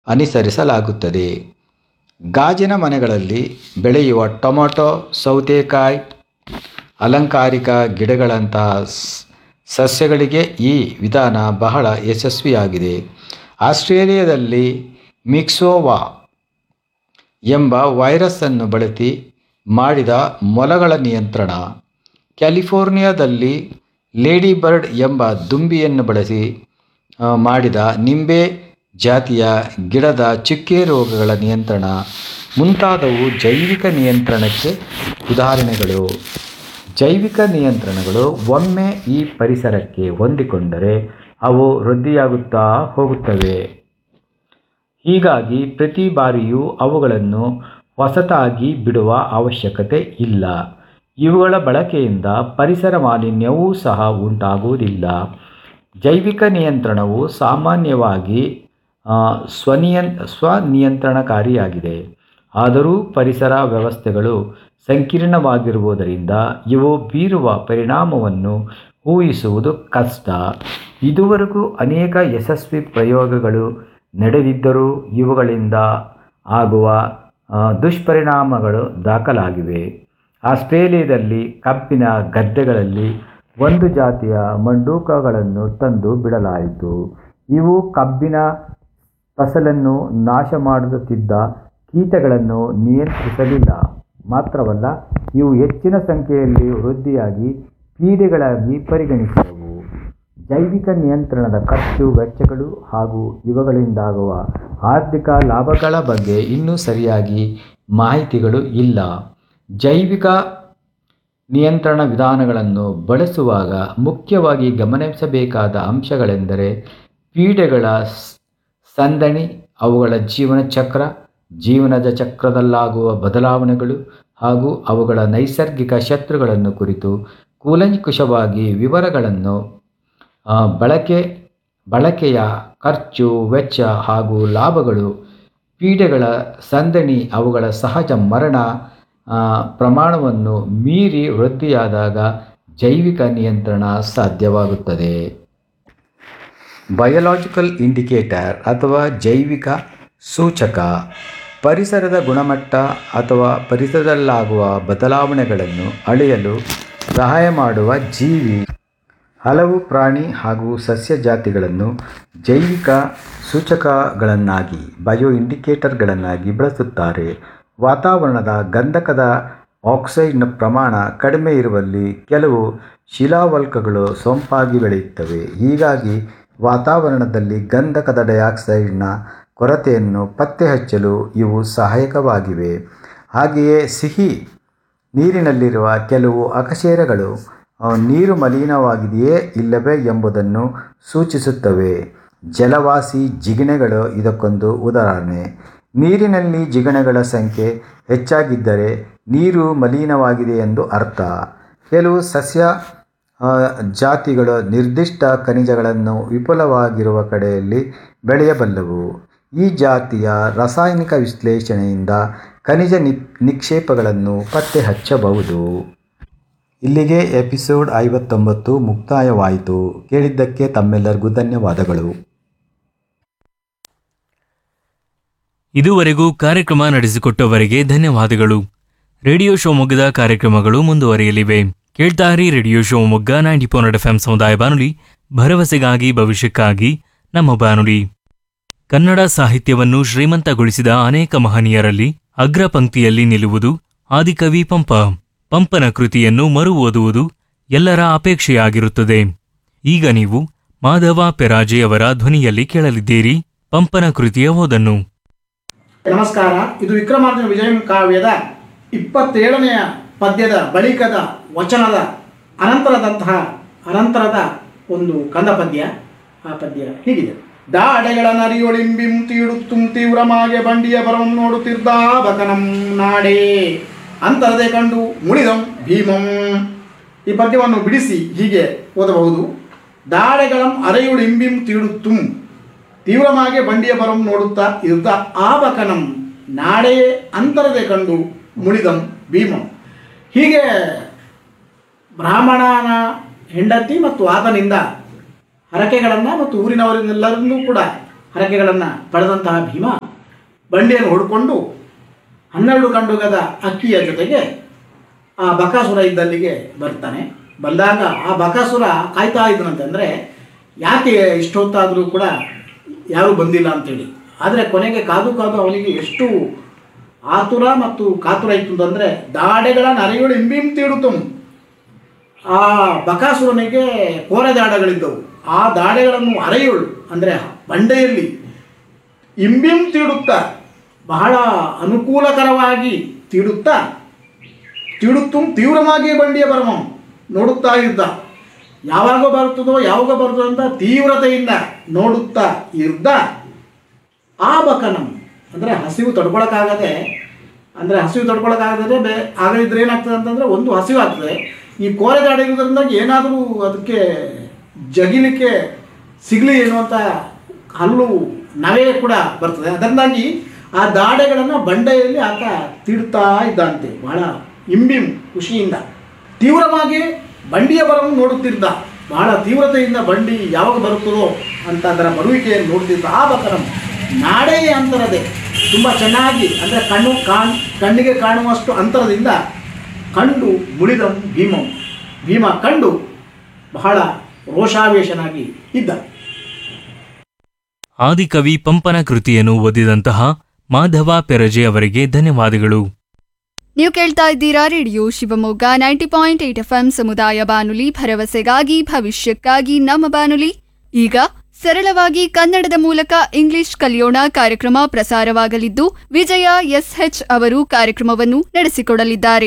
ಅನುಸರಿಸಲಾಗುತ್ತದೆ ಗಾಜಿನ ಮನೆಗಳಲ್ಲಿ ಬೆಳೆಯುವ ಟೊಮೊಟೊ ಸೌತೆಕಾಯಿ ಅಲಂಕಾರಿಕ ಗಿಡಗಳಂತಹ ಸ್- ಸಸ್ಯಗಳಿಗೆ ಈ ವಿಧಾನ ಬಹಳ ಯಶಸ್ವಿಯಾಗಿದೆ ಆಸ್ಟ್ರೇಲಿಯಾದಲ್ಲಿ ಮಿಕ್ಸೋವಾ ಎಂಬ ವೈರಸ್ಸನ್ನು ಬಳಸಿ ಮಾಡಿದ ಮೊಲಗಳ ನಿಯಂತ್ರಣ ಕ್ಯಾಲಿಫೋರ್ನಿಯಾದಲ್ಲಿ ಲೇಡಿ ಬರ್ಡ್ ಎಂಬ ದುಂಬಿಯನ್ನು ಬಳಸಿ ಆ, ಮಾಡಿದ ನಿಂಬೆ ಜಾತಿಯ ಗಿಡದ ಚುಕ್ಕೆ ರೋಗಗಳ ನಿಯಂತ್ರಣ ಮುಂತಾದವು ಜೈವಿಕ ನಿಯಂತ್ರಣಕ್ಕೆ ಉದಾಹರಣೆಗಳು ಜೈವಿಕ ನಿಯಂತ್ರಣಗಳು ಒಮ್ಮೆ ಈ ಪರಿಸರಕ್ಕೆ ಹೊಂದಿಕೊಂಡರೆ ಅವು ವೃದ್ಧಿಯಾಗುತ್ತಾ ಹೋಗುತ್ತವೆ ಹೀಗಾಗಿ ಪ್ರತಿ ಬಾರಿಯೂ ಅವುಗಳನ್ನು ಹೊಸತಾಗಿ ಬಿಡುವ ಅವಶ್ಯಕತೆ ಇಲ್ಲ ಇವುಗಳ ಬಳಕೆಯಿಂದ ಪರಿಸರ ಮಾಲಿನ್ಯವೂ ಸಹ ಉಂಟಾಗುವುದಿಲ್ಲ ಜೈವಿಕ ನಿಯಂತ್ರಣವು ಸಾಮಾನ್ಯವಾಗಿ ಆ, ಸ್ವನಿಯನ್ ಸ್ವನಿಯಂತ್ರಣಕಾರಿಯಾಗಿದೆ ಆದರೂ ಪರಿಸರ ವ್ಯವಸ್ಥೆಗಳು ಸಂಕೀರ್ಣವಾಗಿರುವುದರಿಂದ ಇವು ಬೀರುವ ಪರಿಣಾಮವನ್ನು ಊಹಿಸುವುದು ಕಷ್ಟ ಇದುವರೆಗೂ ಅನೇಕ ಯಶಸ್ವಿ ಪ್ರಯೋಗಗಳು ನಡೆದಿದ್ದರೂ ಇವುಗಳಿಂದ ಆಗುವ ಆ, ದುಷ್ಪರಿಣಾಮಗಳು ದಾಖಲಾಗಿವೆ ಆಸ್ಟ್ರೇಲಿಯಾದಲ್ಲಿ ಕಬ್ಬಿನ ಗದ್ದೆಗಳಲ್ಲಿ ಒಂದು ಜಾತಿಯ ಮಂಡೂಕಗಳನ್ನು ತಂದು ಬಿಡಲಾಯಿತು ಇವು ಕಬ್ಬಿನ ಫಸಲನ್ನು ನಾಶ ಮಾಡುತ್ತಿದ್ದ ಕೀಟಗಳನ್ನು ನಿಯಂತ್ರಿಸಲಿಲ್ಲ ಮಾತ್ರವಲ್ಲ ಇವು ಹೆಚ್ಚಿನ ಸಂಖ್ಯೆಯಲ್ಲಿ ವೃದ್ಧಿಯಾಗಿ ಪೀಡೆಗಳಾಗಿ ಪರಿಗಣಿಸಿದವು ಜೈವಿಕ ನಿಯಂತ್ರಣದ ಖರ್ಚು ವೆಚ್ಚಗಳು ಹಾಗೂ ಇವುಗಳಿಂದಾಗುವ ಆರ್ಥಿಕ ಲಾಭಗಳ ಬಗ್ಗೆ ಇನ್ನೂ ಸರಿಯಾಗಿ ಮಾಹಿತಿಗಳು ಇಲ್ಲ ಜೈವಿಕ ನಿಯಂತ್ರಣ ವಿಧಾನಗಳನ್ನು ಬಳಸುವಾಗ ಮುಖ್ಯವಾಗಿ ಗಮನಿಸಬೇಕಾದ ಅಂಶಗಳೆಂದರೆ ಪೀಡೆಗಳ ಸ್- ಸಂದಣಿ ಅವುಗಳ ಜೀವನ ಚಕ್ರ ಜೀವನದ ಚಕ್ರದಲ್ಲಾಗುವ ಬದಲಾವಣೆಗಳು ಹಾಗೂ ಅವುಗಳ ನೈಸರ್ಗಿಕ ಶತ್ರುಗಳನ್ನು ಕುರಿತು ಕೂಲಂಕುಷವಾಗಿ ವಿವರಗಳನ್ನು ಆ, ಬಳಕೆ ಬಳಕೆಯ ಖರ್ಚು ವೆಚ್ಚ ಹಾಗೂ ಲಾಭಗಳು ಪೀಡೆಗಳ ಸಂದಣಿ ಅವುಗಳ ಸಹಜ ಮರಣ ಆ, ಪ್ರಮಾಣವನ್ನು ಮೀರಿ ವೃದ್ಧಿಯಾದಾಗ ಜೈವಿಕ ನಿಯಂತ್ರಣ ಸಾಧ್ಯವಾಗುತ್ತದೆ ಬಯೋಲಾಜಿಕಲ್ ಇಂಡಿಕೇಟರ್ ಅಥವಾ ಜೈವಿಕ ಸೂಚಕ ಪರಿಸರದ ಗುಣಮಟ್ಟ ಅಥವಾ ಪರಿಸರದಲ್ಲಾಗುವ ಬದಲಾವಣೆಗಳನ್ನು ಅಳೆಯಲು ಸಹಾಯ ಮಾಡುವ ಜೀವಿ ಹಲವು ಪ್ರಾಣಿ ಹಾಗೂ ಸಸ್ಯ ಜಾತಿಗಳನ್ನು ಜೈವಿಕ ಸೂಚಕಗಳನ್ನಾಗಿ ಬಯೋ ಇಂಡಿಕೇಟರ್ಗಳನ್ನಾಗಿ ಬಳಸುತ್ತಾರೆ ವಾತಾವರಣದ ಗಂಧಕದ ಆಕ್ಸೈಡ್ನ ಪ್ರಮಾಣ ಕಡಿಮೆ ಇರುವಲ್ಲಿ ಕೆಲವು ಶಿಲಾವಲ್ಕಗಳು ಸೊಂಪಾಗಿ ಬೆಳೆಯುತ್ತವೆ ಹೀಗಾಗಿ ವಾತಾವರಣದಲ್ಲಿ ಗಂಧಕದ ಡೈಆಕ್ಸೈಡ್ನ ಕೊರತೆಯನ್ನು ಪತ್ತೆ ಹಚ್ಚಲು ಇವು ಸಹಾಯಕವಾಗಿವೆ ಹಾಗೆಯೇ ಸಿಹಿ ನೀರಿನಲ್ಲಿರುವ ಕೆಲವು ಅಕಶೇರುಗಳು ಆ, ನೀರು ಮಲಿನವಾಗಿದೆಯೇ ಇಲ್ಲವೇ ಎಂಬುದನ್ನು ಸೂಚಿಸುತ್ತವೆ ಜಲವಾಸಿ ಜಿಗಣೆಗಳು ಇದಕ್ಕೊಂದು ಉದಾಹರಣೆ ನೀರಿನಲ್ಲಿ ಜಿಗಣೆಗಳ ಸಂಖ್ಯೆ ಹೆಚ್ಚಾಗಿದ್ದರೆ ನೀರು ಮಲಿನವಾಗಿದೆ ಎಂದು ಅರ್ಥ ಕೆಲವು ಸಸ್ಯ ಆ, ಜಾತಿಗಳು ನಿರ್ದಿಷ್ಟ ಖನಿಜಗಳನ್ನು ವಿಪುಲವಾಗಿರುವ ಕಡೆಯಲ್ಲಿ ಬೆಳೆಯಬಲ್ಲವು ಈ ಜಾತಿಯ ರಾಸಾಯನಿಕ ವಿಶ್ಲೇಷಣೆಯಿಂದ ಖನಿಜ ನಿ ನಿಕ್ಷೇಪಗಳನ್ನು ಪತ್ತೆ ಹಚ್ಚಬಹುದು ಇಲ್ಲಿಗೆ ಎಪಿಸೋಡ್ ಐವತ್ತೊಂಬತ್ತು ಮುಕ್ತಾಯವಾಯಿತು ಕೇಳಿದ್ದಕ್ಕೆ ತಮ್ಮೆಲ್ಲರಿಗೂ ಧನ್ಯವಾದಗಳು ಇದುವರೆಗೂ ಕಾರ್ಯಕ್ರಮ ನಡೆಸಿಕೊಟ್ಟವರಿಗೆ ಧನ್ಯವಾದಗಳು ರೇಡಿಯೋ ಶಿವಮೊಗ್ಗದ ಕಾರ್ಯಕ್ರಮಗಳು ಮುಂದುವರಿಯಲಿವೆ ಕೇಳ್ತಾರಿ radio Shivamogga ninety four F M ಸಮುದಾಯ ಬಾನುಲಿ ಭರವಸೆಗಾಗಿ ಭವಿಷ್ಯಕ್ಕಾಗಿ ನಮ್ಮ ಬಾನುಲಿ ಕನ್ನಡ ಸಾಹಿತ್ಯವನ್ನು ಶ್ರೀಮಂತಗೊಳಿಸಿದ ಅನೇಕ ಮಹನೀಯರಲ್ಲಿ ಅಗ್ರ ಪಂಕ್ತಿಯಲ್ಲಿ ನಿಲ್ಲುವುದು ಆದಿಕವಿ ಪಂಪ ಪಂಪನ ಕೃತಿಯನ್ನು ಮರು ಓದುವುದು ಎಲ್ಲರ ಅಪೇಕ್ಷೆಯಾಗಿರುತ್ತದೆ ಈಗ ನೀವು ಮಾಧವ ಪೆರಾಜೆಯವರ ಧ್ವನಿಯಲ್ಲಿ ಕೇಳಲಿದ್ದೀರಿ ಪಂಪನ ಕೃತಿಯ ಓದನ್ನು ನಮಸ್ಕಾರ ಇದು ವಿಕ್ರಮಾರ್ಜುನ ವಿಜಯಂ ಕಾವ್ಯದ ಇಪ್ಪತ್ತೇಳನೆಯ ಪದ್ಯದ ಬಳಿಕದ ವಚನದ ಅನಂತರದಂತಹ ಅನಂತರದ ಒಂದು ಕಂದ ಪದ್ಯ ಆ ಪದ್ಯ ಹೀಗಿದೆ ದಾಡೆಗಳ ನರಿಯೊಳಿಂಬಿಂ ತೀಡುತ್ತುಂ ತೀವ್ರಮಾಗೆ ಬಂಡಿಯ ಬರಂ ನೋಡುತ್ತಿರ್ದ ಬಕನಂ ನಾಡೇ ಅಂತರದೆ ಕಂಡು ಮುಳಿದಂ ಭೀಮಂ ಈ ಪದ್ಯವನ್ನು ಬಿಡಿಸಿ ಹೀಗೆ ಓದಬಹುದು ದಾಡೆಗಳಂ ಅರೆಯುಳಿಂಬಿಂ ತೀಡುತ್ತುಂ ತೀವ್ರವಾಗಿ ಬಂಡಿಯ ಬರಂ ನೋಡುತ್ತಾ ಇದ್ದ ಆಬಕನಂ ನಾಡೆಯೇ ಅಂತರದೆ ಕಂಡು ಮುಳಿದಂ ಭೀಮಂ ಹೀಗೆ ಬ್ರಾಹ್ಮಣನ ಹೆಂಡತಿ ಮತ್ತು ಆತನಿಂದ ಹರಕೆಗಳನ್ನು ಮತ್ತು ಊರಿನವರನ್ನೆಲ್ಲರನ್ನೂ ಕೂಡ ಹರಕೆಗಳನ್ನು ಪಡೆದಂತಹ ಭೀಮ ಬಂಡಿಯನ್ನು ಹೊಡ್ಕೊಂಡು ಹನ್ನೆರಡು ಕಂಡುಗದ ಅಕ್ಕಿಯ ಜೊತೆಗೆ ಆ ಬಕಾಸುರ ಇದ್ದಲ್ಲಿಗೆ ಬರ್ತಾನೆ ಬಂದಾಗ ಆ ಬಕಾಸುರ ಕಾಯ್ತಾ ಇದ್ದನಂತೆ ಅಂದರೆ ಯಾಕೆ ಇಷ್ಟೊತ್ತಾದರೂ ಕೂಡ ಯಾರೂ ಬಂದಿಲ್ಲ ಅಂತೇಳಿ ಆದರೆ ಕೊನೆಗೆ ಕಾದು ಕಾದು ಅವನಿಗೆ ಎಷ್ಟು ಆತುರ ಮತ್ತು ಕಾತುರ ಇತ್ತು ಅಂತಂದರೆ ದಾಡೆಗಳ ನರೆಗಳು ಇಂಬಿಂ ತೀಡುತ್ತಂ ಆ ಬಕಾಸುರನಿಗೆ ಕೋರೆ ದಾಡಗಳಿದ್ದವು ಆ ದಾಡೆಗಳನ್ನು ಅರೆಯುಳು ಅಂದರೆ ಬಂಡೆಯಲ್ಲಿ ಇಂಬಿಂ ತೀಡುತ್ತಾ ಬಹಳ ಅನುಕೂಲಕರವಾಗಿ ತೀಡುತ್ತಾ ತೀಡುತ್ತು ತೀವ್ರವಾಗಿ ಬಂಡಿಯ ಬರಮಂ ನೋಡುತ್ತಾ ಇದ್ದ ಯಾವಾಗ ಬರ್ತದೋ ಯಾವಾಗ ಬರ್ತದೋ ಅಂತ ತೀವ್ರತೆಯಿಂದ ನೋಡುತ್ತಾ ಇದ್ದ ಆ ಬಕನಂ ಅಂದರೆ ಹಸಿವು ತಡ್ಕೊಳಕ್ಕಾಗದೆ ಅಂದರೆ ಹಸಿವು ತಡ್ಕೊಳಕ್ಕಾಗದೆ ಬೇ ಆಗದಿದ್ರೆ ಏನಾಗ್ತದೆ ಅಂತಂದರೆ ಒಂದು ಹಸಿವು ಆಗ್ತದೆ ಈ ಕೋರೆ ದಾಡಿ ಇರೋದ್ರಿಂದಾಗಿ ಏನಾದರೂ ಅದಕ್ಕೆ ಜಗಿಲಿಕ್ಕೆ ಸಿಗಲಿ ಎನ್ನುವಂಥ ಹಲ್ಲು ನವೆ ಕೂಡ ಬರ್ತದೆ ಅದರಿಂದಾಗಿ ಆ ದಾಡೆಗಳನ್ನು ಬಂಡೆಯಲ್ಲಿ ಆತ ತೀಡ್ತಾ ಇದ್ದಂತೆ ಬಹಳ ಇಂಬಿಂ ಖುಷಿಯಿಂದ ತೀವ್ರವಾಗಿ ಬಂಡಿಯ ಬರವನ್ನು ನೋಡುತ್ತಿದ್ದ ಬಹಳ ತೀವ್ರತೆಯಿಂದ ಬಂಡಿ ಯಾವಾಗ ಬರುತ್ತದೋ ಅಂತ ಅದರ ಬರುವಿಕೆಯನ್ನು ನೋಡ್ತಿದ್ದ ಆ ಬಕರಂ ನಾಡೇ ಅಂತರದೆ ತುಂಬ ಚೆನ್ನಾಗಿ ಅಂದರೆ ಕಣ್ಣು ಕಾಣ್ ಕಣ್ಣಿಗೆ ಕಾಣುವಷ್ಟು ಅಂತರದಿಂದ ಕಂಡು ಮುಳಿದಂ ಭೀಮಂ ಭೀಮ ಕಂಡು ಬಹಳ ರೋಷಾವೇಶನಾಗಿ ಇದ್ದ ಆದಿಕವಿ ಪಂಪನ ಕೃತಿಯನ್ನು ಓದಿದಂತಹ ಮಾಧವ ಪೆರಜೆ ಅವರಿಗೆ ಧನ್ಯವಾದಗಳು ನೀವು ಕೇಳ್ತಾ ಇದ್ದೀರಾ radio Shivamogga ninety point eight F ಸಮುದಾಯ ಬಾನುಲಿ ಭರವಸೆಗಾಗಿ ಭವಿಷ್ಯಕ್ಕಾಗಿ ನಮ್ಮ ಬಾನುಲಿ ಈಗ ಸರಳವಾಗಿ ಕನ್ನಡದ ಮೂಲಕ ಇಂಗ್ಲಿಷ್ ಕಲಿಯೋಣ ಕಾರ್ಯಕ್ರಮ ಪ್ರಸಾರವಾಗಲಿದ್ದು ವಿಜಯ ಎಸ್ಎಚ್ ಅವರು ಕಾರ್ಯಕ್ರಮವನ್ನು ನಡೆಸಿಕೊಡಲಿದ್ದಾರೆ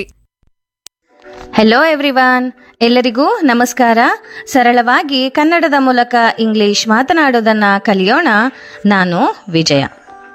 ಹೆಲೋ ಎವ್ರಿವಾನ್ ಎಲ್ಲರಿಗೂ ನಮಸ್ಕಾರ ಸರಳವಾಗಿ ಕನ್ನಡದ ಮೂಲಕ ಇಂಗ್ಲಿಷ್ ಮಾತನಾಡೋದನ್ನ ಕಲಿಯೋಣ ನಾನು ವಿಜಯ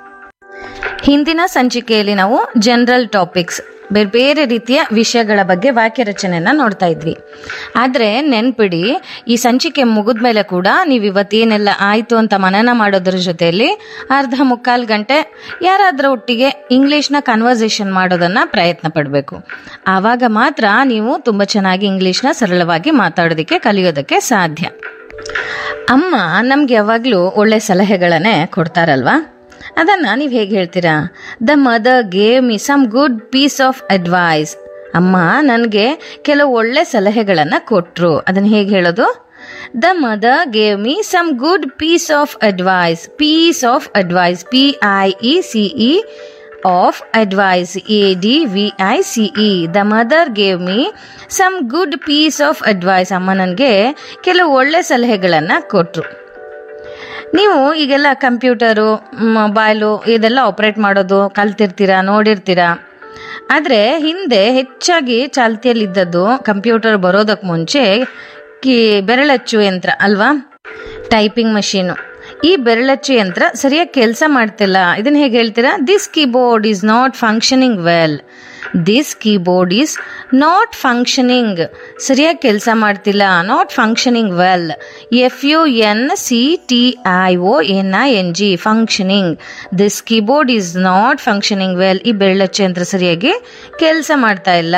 ಹಿಂದಿನ ಸಂಚಿಕೆಯಲ್ಲಿ ನಾವು ಜನರಲ್ ಟಾಪಿಕ್ಸ್ ಬೇರೆ ಬೇರೆ ರೀತಿಯ ವಿಷಯಗಳ ಬಗ್ಗೆ ವಾಕ್ಯ ರಚನೆಯನ್ನ ನೋಡ್ತಾ ಇದ್ವಿ ಆದರೆ ನೆನ್ಪಿಡಿ ಈ ಸಂಚಿಕೆ ಮುಗಿದ್ಮೇಲೆ ಕೂಡ ನೀವು ಇವತ್ತೇನೆಲ್ಲ ಆಯಿತು ಅಂತ ಮನನ ಮಾಡೋದ್ರ ಜೊತೆಯಲ್ಲಿ ಅರ್ಧ ಮುಕ್ಕಾಲು ಗಂಟೆ ಯಾರಾದ್ರ ಒಟ್ಟಿಗೆ ಇಂಗ್ಲೀಷ್ನ ಕನ್ವರ್ಸೇಷನ್ ಮಾಡೋದನ್ನ ಪ್ರಯತ್ನ ಪಡಬೇಕು ಆವಾಗ ಮಾತ್ರ ನೀವು ತುಂಬ ಚೆನ್ನಾಗಿ ಇಂಗ್ಲೀಷ್ನ ಸರಳವಾಗಿ ಮಾತಾಡೋದಕ್ಕೆ ಕಲಿಯೋದಕ್ಕೆ ಸಾಧ್ಯ ಅಮ್ಮ ನಮ್ಗೆ ಯಾವಾಗಲೂ ಒಳ್ಳೆ ಸಲಹೆಗಳನ್ನೇ ಕೊಡ್ತಾರಲ್ವಾ ಅದನ್ನ ನೀವು ಹೇಗೆ ಹೇಳ್ತೀರಾ the mother gave me some good piece of advice ಅಮ್ಮ ನನಗೆ ಕೆಲವು ಒಳ್ಳೆ ಸಲಹೆಗಳನ್ನು ಕೊಟ್ಟರು ಅದನ್ನು ಹೇಗೆ ಹೇಳೋದು the mother gave me some good piece of advice piece of advice P I E C E of advice A D V I C E the mother gave me some good piece of advice ಅಮ್ಮ ನನಗೆ ಕೆಲವು ಒಳ್ಳೆ ಸಲಹೆಗಳನ್ನು ಕೊಟ್ಟರು ನೀವು ಈಗೆಲ್ಲ computer mobile ಇದೆಲ್ಲ operate ಮಾಡೋದು ಕಲ್ತಿರ್ತೀರಾ ನೋಡಿರ್ತೀರಾ ಆದರೆ ಹಿಂದೆ ಹೆಚ್ಚಾಗಿ ಚಾಲ್ತಿಯಲ್ಲಿದ್ದದ್ದು ಕಂಪ್ಯೂಟರ್ ಬರೋದಕ್ಕೆ ಮುಂಚೆ ಕಿ ಬೆರಳಚ್ಚು ಯಂತ್ರ ಅಲ್ವಾ ಟೈಪಿಂಗ್ ಮಷೀನು ಈ ಬೆರಳಚ್ಚು ಯಂತ್ರ ಸರಿಯಾಗಿ ಕೆಲಸ ಮಾಡ್ತಿಲ್ಲ ಇದನ್ನ ಹೇಗೆ ಹೇಳ್ತೀರಾ this keyboard is not functioning well this keyboard is not functioning ಸರಿಯಾಗಿ ಕೆಲಸ ಮಾಡ್ತಿಲ್ಲ not functioning well F U N C T I O N I N G functioning this keyboard is not functioning well ಈ ಬೆರಳಚ್ಚು ಯಂತ್ರ ಸರಿಯಾಗಿ ಕೆಲಸ ಮಾಡ್ತಾ ಇಲ್ಲ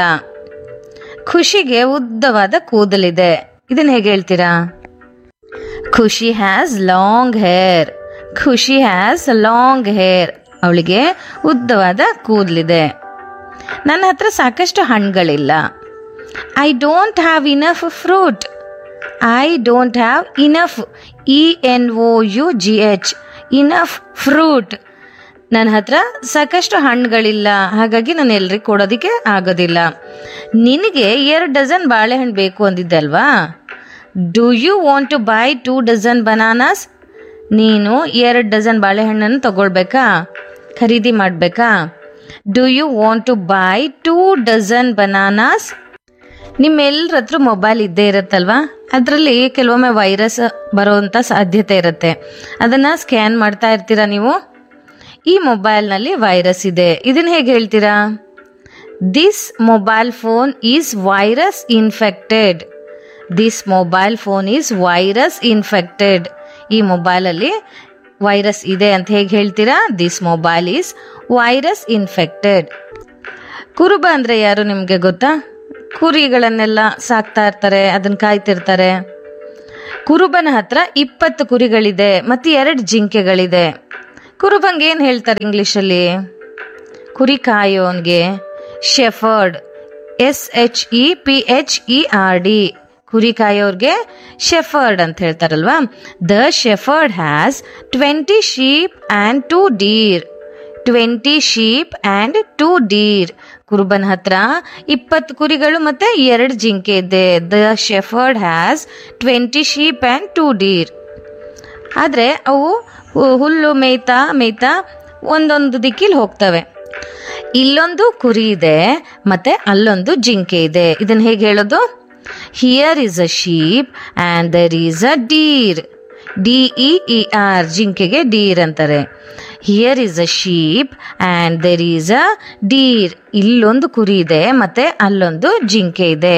ಖುಷಿಗೆ ಉದ್ದವಾದ ಕೂದಲಿದೆ ಇದನ್ನ ಹೇಗೆ ಹೇಳ್ತೀರಾ Khushi has long hair Khushi has long hair ಅವಳಿಗೆ ಉದ್ದವಾದ ಕೂದಲಿದೆ ನನ್ನ ಹತ್ರ ಸಾಕಷ್ಟು ಹಣ್ಣುಗಳಿಲ್ಲ I don't have enough fruit I don't have enough E N O U G H enough fruit ನನ್ನ ಹತ್ರ ಸಾಕಷ್ಟು ಹಣ್ಣುಗಳಿಲ್ಲ ಹಾಗಾಗಿ ನಾನು ಎಲ್ರಿಗೆ ಕೊಡೋದಕ್ಕೆ ಆಗೋದಿಲ್ಲ ನಿನಗೆ ಎರಡು ಡಜನ್ ಬಾಳೆಹಣ್ಣು ಬೇಕು ಅಂದಿದ್ದೆ ಅಲ್ವಾ do you want to buy two dozen bananas ನೀನು ಎರಡು ಡಜನ್ ಬಾಳೆಹಣ್ಣನ್ನು ತಗೊಳ್ಬೇಕಾ ಖರೀದಿ ಮಾಡಬೇಕಾ do you want to buy two dozen bananas ನಿಮ್ಮೆಲ್ಲರ ಹತ್ರ ಮೊಬೈಲ್ ಇದ್ದೇ ಇರುತ್ತಲ್ವಾ ಅದರಲ್ಲಿ ಕೆಲವೊಮ್ಮೆ ವೈರಸ್ ಬರೋವಂಥ ಸಾಧ್ಯತೆ ಇರುತ್ತೆ ಅದನ್ನು ಸ್ಕ್ಯಾನ್ ಮಾಡ್ತಾ ಇರ್ತೀರಾ ನೀವು ಈ ಮೊಬೈಲ್ನಲ್ಲಿ ವೈರಸ್ ಇದೆ ಇದನ್ನ ಹೇಗೆ ಹೇಳ್ತೀರಾ this mobile phone is virus infected this mobile phone is virus infected ಈ ಮೊಬೈಲಲ್ಲಿ ವೈರಸ್ ಇದೆ ಅಂತ ಹೇಗೆ ಹೇಳ್ತೀರಾ this mobile is virus infected ಕುರುಬ ಅಂದರೆ ಯಾರು ನಿಮಗೆ ಗೊತ್ತಾ ಕುರಿಗಳನ್ನೆಲ್ಲ ಸಾಕ್ತಾ ಇರ್ತಾರೆ ಅದನ್ನ ಕಾಯ್ತಿರ್ತಾರೆ ಕುರುಬನ ಹತ್ರ ಇಪ್ಪತ್ತು ಕುರಿಗಳಿದೆ ಮತ್ತು ಎರಡು ಜಿಂಕೆಗಳಿದೆ ಕುರುಬಂಗೆ ಏನು ಹೇಳ್ತಾರೆ ಇಂಗ್ಲಿಷಲ್ಲಿ ಕುರಿ ಕಾಯೋನ್ಗೆ shepherd S H E P H E R D ಕುರಿ ಕಾಯೋರ್ಗೆ ಶೆಫರ್ಡ್ ಅಂತ ಹೇಳ್ತಾರಲ್ವಾ the shepherd has twenty sheep and two deer twenty sheep and two deer ಕುರುಬನ ಹತ್ರ ಇಪ್ಪತ್ತು ಕುರಿಗಳು ಮತ್ತೆ ಎರಡು ಜಿಂಕೆ ಇದೆ the shepherd has twenty sheep and two deer ಆದರೆ ಅವು ಹು- ಹುಲ್ಲು ಮೇಯ್ತಾ ಮೇಯ್ತಾ ಒಂದೊಂದು ದಿಕ್ಕಿಲ್ ಹೋಗ್ತವೆ ಇಲ್ಲೊಂದು ಕುರಿ ಇದೆ ಮತ್ತೆ ಅಲ್ಲೊಂದು ಜಿಂಕೆ ಇದೆ ಇದನ್ನ ಹೇಗೆ ಹೇಳೋದು here is a sheep and there is a deer D E E R ಜಿಂಕೆಗೆ ಡೀರ್ ಅಂತಾರೆ here is a sheep and there is a deer ಇಲ್ಲೊಂದು ಕುರಿ ಇದೆ ಮತ್ತೆ ಅಲ್ಲೊಂದು ಜಿಂಕೆ ಇದೆ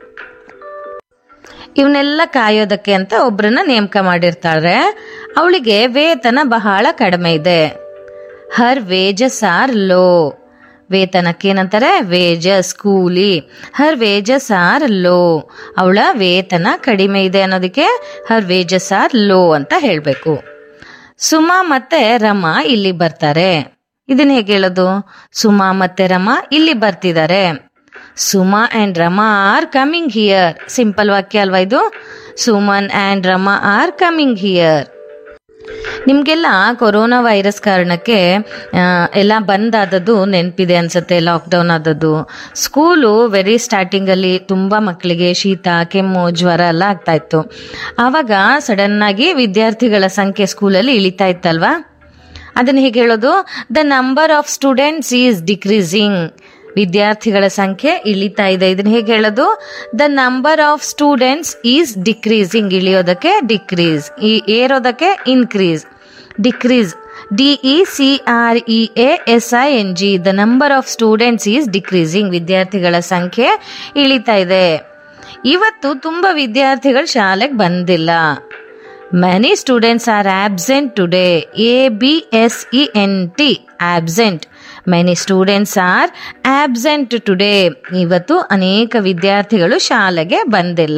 ಇವನ್ನೆಲ್ಲ ಕಾಯೋದಕ್ಕೆ ಅಂತ ಒಬ್ರನ್ನ ನೇಮಕ ಮಾಡಿರ್ತಾರೆ ಅವಳಿಗೆ ವೇತನ ಬಹಳ ಕಡಿಮೆ ಇದೆ ಹರ್ ವೇಜಸ್ ಆರ್ ಲೋ ವೇತನಕ್ಕೆ ಏನಂತಾರೆ ವೇಜಸ್ ಕೂಲಿ ಹರ್ ವೇಜಸ್ ಆರ್ ಲೋ ಅವಳ ವೇತನ ಕಡಿಮೆ ಇದೆ ಅನ್ನೋದಕ್ಕೆ ಹರ್ ವೇಜಸ್ ಆರ್ ಲೋ ಅಂತ ಹೇಳಬೇಕು ಸುಮಾ ಮತ್ತೆ ರಮಾ ಇಲ್ಲಿ ಬರ್ತಾರೆ ಇದನ್ನ ಹೇಗೆ ಹೇಳೋದು ಸುಮಾ ಮತ್ತೆ ರಮಾ ಇಲ್ಲಿ ಬರ್ತಿದ್ದಾರೆ Suma and Rama are coming here simple ವಾಕ್ಯ ಅಲ್ವಾ ಇದು Suman and Rama are coming here ನಿಮಗೆಲ್ಲ ಕೊರೋನಾ ವೈರಸ್ ಕಾರಣಕ್ಕೆ ಆ, ಎಲ್ಲ ಬಂದಾದದ್ದು ನೆನಪಿದೆ ಅನ್ಸುತ್ತೆ ಲಾಕ್ಡೌನ್ ಆದದ್ದು ಸ್ಕೂಲು ವೆರಿ ಸ್ಟಾರ್ಟಿಂಗಲ್ಲಿ ತುಂಬ ಮಕ್ಕಳಿಗೆ ಶೀತ ಕೆಮ್ಮು ಜ್ವರ ಎಲ್ಲ ಆಗ್ತಾ ಇತ್ತು ಆವಾಗ ಸಡನ್ನಾಗಿ ವಿದ್ಯಾರ್ಥಿಗಳ ಸಂಖ್ಯೆ ಸ್ಕೂಲಲ್ಲಿ ಇಳಿತಾ ಇತ್ತಲ್ವಾ ಅದನ್ನು ಹೇಗೆ ಹೇಳೋದು the number of students is decreasing ವಿದ್ಯಾರ್ಥಿಗಳ ಸಂಖ್ಯೆ ಇಳಿತಾ ಇದೆ ಇದನ್ನ ಹೇಗೆ ಹೇಳೋದು the number of students is decreasing ಇಳಿಯೋದಕ್ಕೆ ಡಿಕ್ರೀಸ್ ಈ ಏರೋದಕ್ಕೆ increase decrease D E C R E A S I N G the number of students is decreasing ವಿದ್ಯಾರ್ಥಿಗಳ ಸಂಖ್ಯೆ ಇಳಿತಾ ಇದೆ ಇವತ್ತು ತುಂಬ ವಿದ್ಯಾರ್ಥಿಗಳು ಶಾಲೆಗೆ ಬಂದಿಲ್ಲ many students are absent today A B S E N T absent many students are absent today ಇವತ್ತು ಅನೇಕ ವಿದ್ಯಾರ್ಥಿಗಳು ಶಾಲೆಗೆ ಬಂದಿಲ್ಲ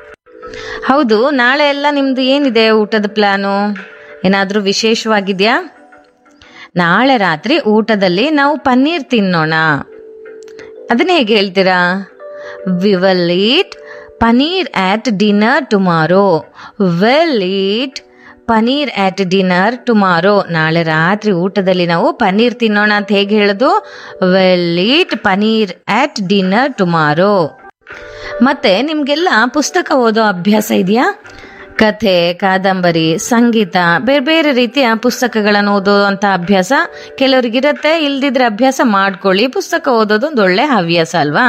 ಹೌದು ನಾಳೆ ಎಲ್ಲ ನಿಮ್ದು ಏನಿದೆ ಊಟದ ಪ್ಲಾನು ಏನಾದರೂ ವಿಶೇಷವಾಗಿದೆಯಾ ನಾಳೆ ರಾತ್ರಿ ಊಟದಲ್ಲಿ ನಾವು ಪನ್ನೀರ್ ತಿನ್ನೋಣ ಅದನ್ನ ಹೇಗೆ ಹೇಳ್ತೀರಾ we will eat paneer at dinner tomorrow will eat paneer at dinner tomorrow ನಾಳೆ ರಾತ್ರಿ ಊಟದಲ್ಲಿ ನಾವು ಪನ್ನೀರ್ ತಿನ್ನೋಣ ಅಂತ ಹೇಗೆ ಹೇಳೋದು will eat paneer at dinner tomorrow ಮತ್ತೆ ನಿಮ್ಗೆಲ್ಲ ಪುಸ್ತಕ ಓದೋ ಅಭ್ಯಾಸ ಇದೆಯಾ ಕಥೆ ಕಾದಂಬರಿ ಸಂಗೀತ ಬೇರೆ ಬೇರೆ ರೀತಿಯ ಪುಸ್ತಕಗಳನ್ನು ಓದೋವಂಥ ಅಭ್ಯಾಸ ಕೆಲವ್ರಿಗಿರತ್ತೆ ಇಲ್ದಿದ್ರೆ ಅಭ್ಯಾಸ ಮಾಡ್ಕೊಳ್ಳಿ ಪುಸ್ತಕ ಓದೋದು ಒಂದು ಒಳ್ಳೆ ಹವ್ಯಾಸ ಅಲ್ವಾ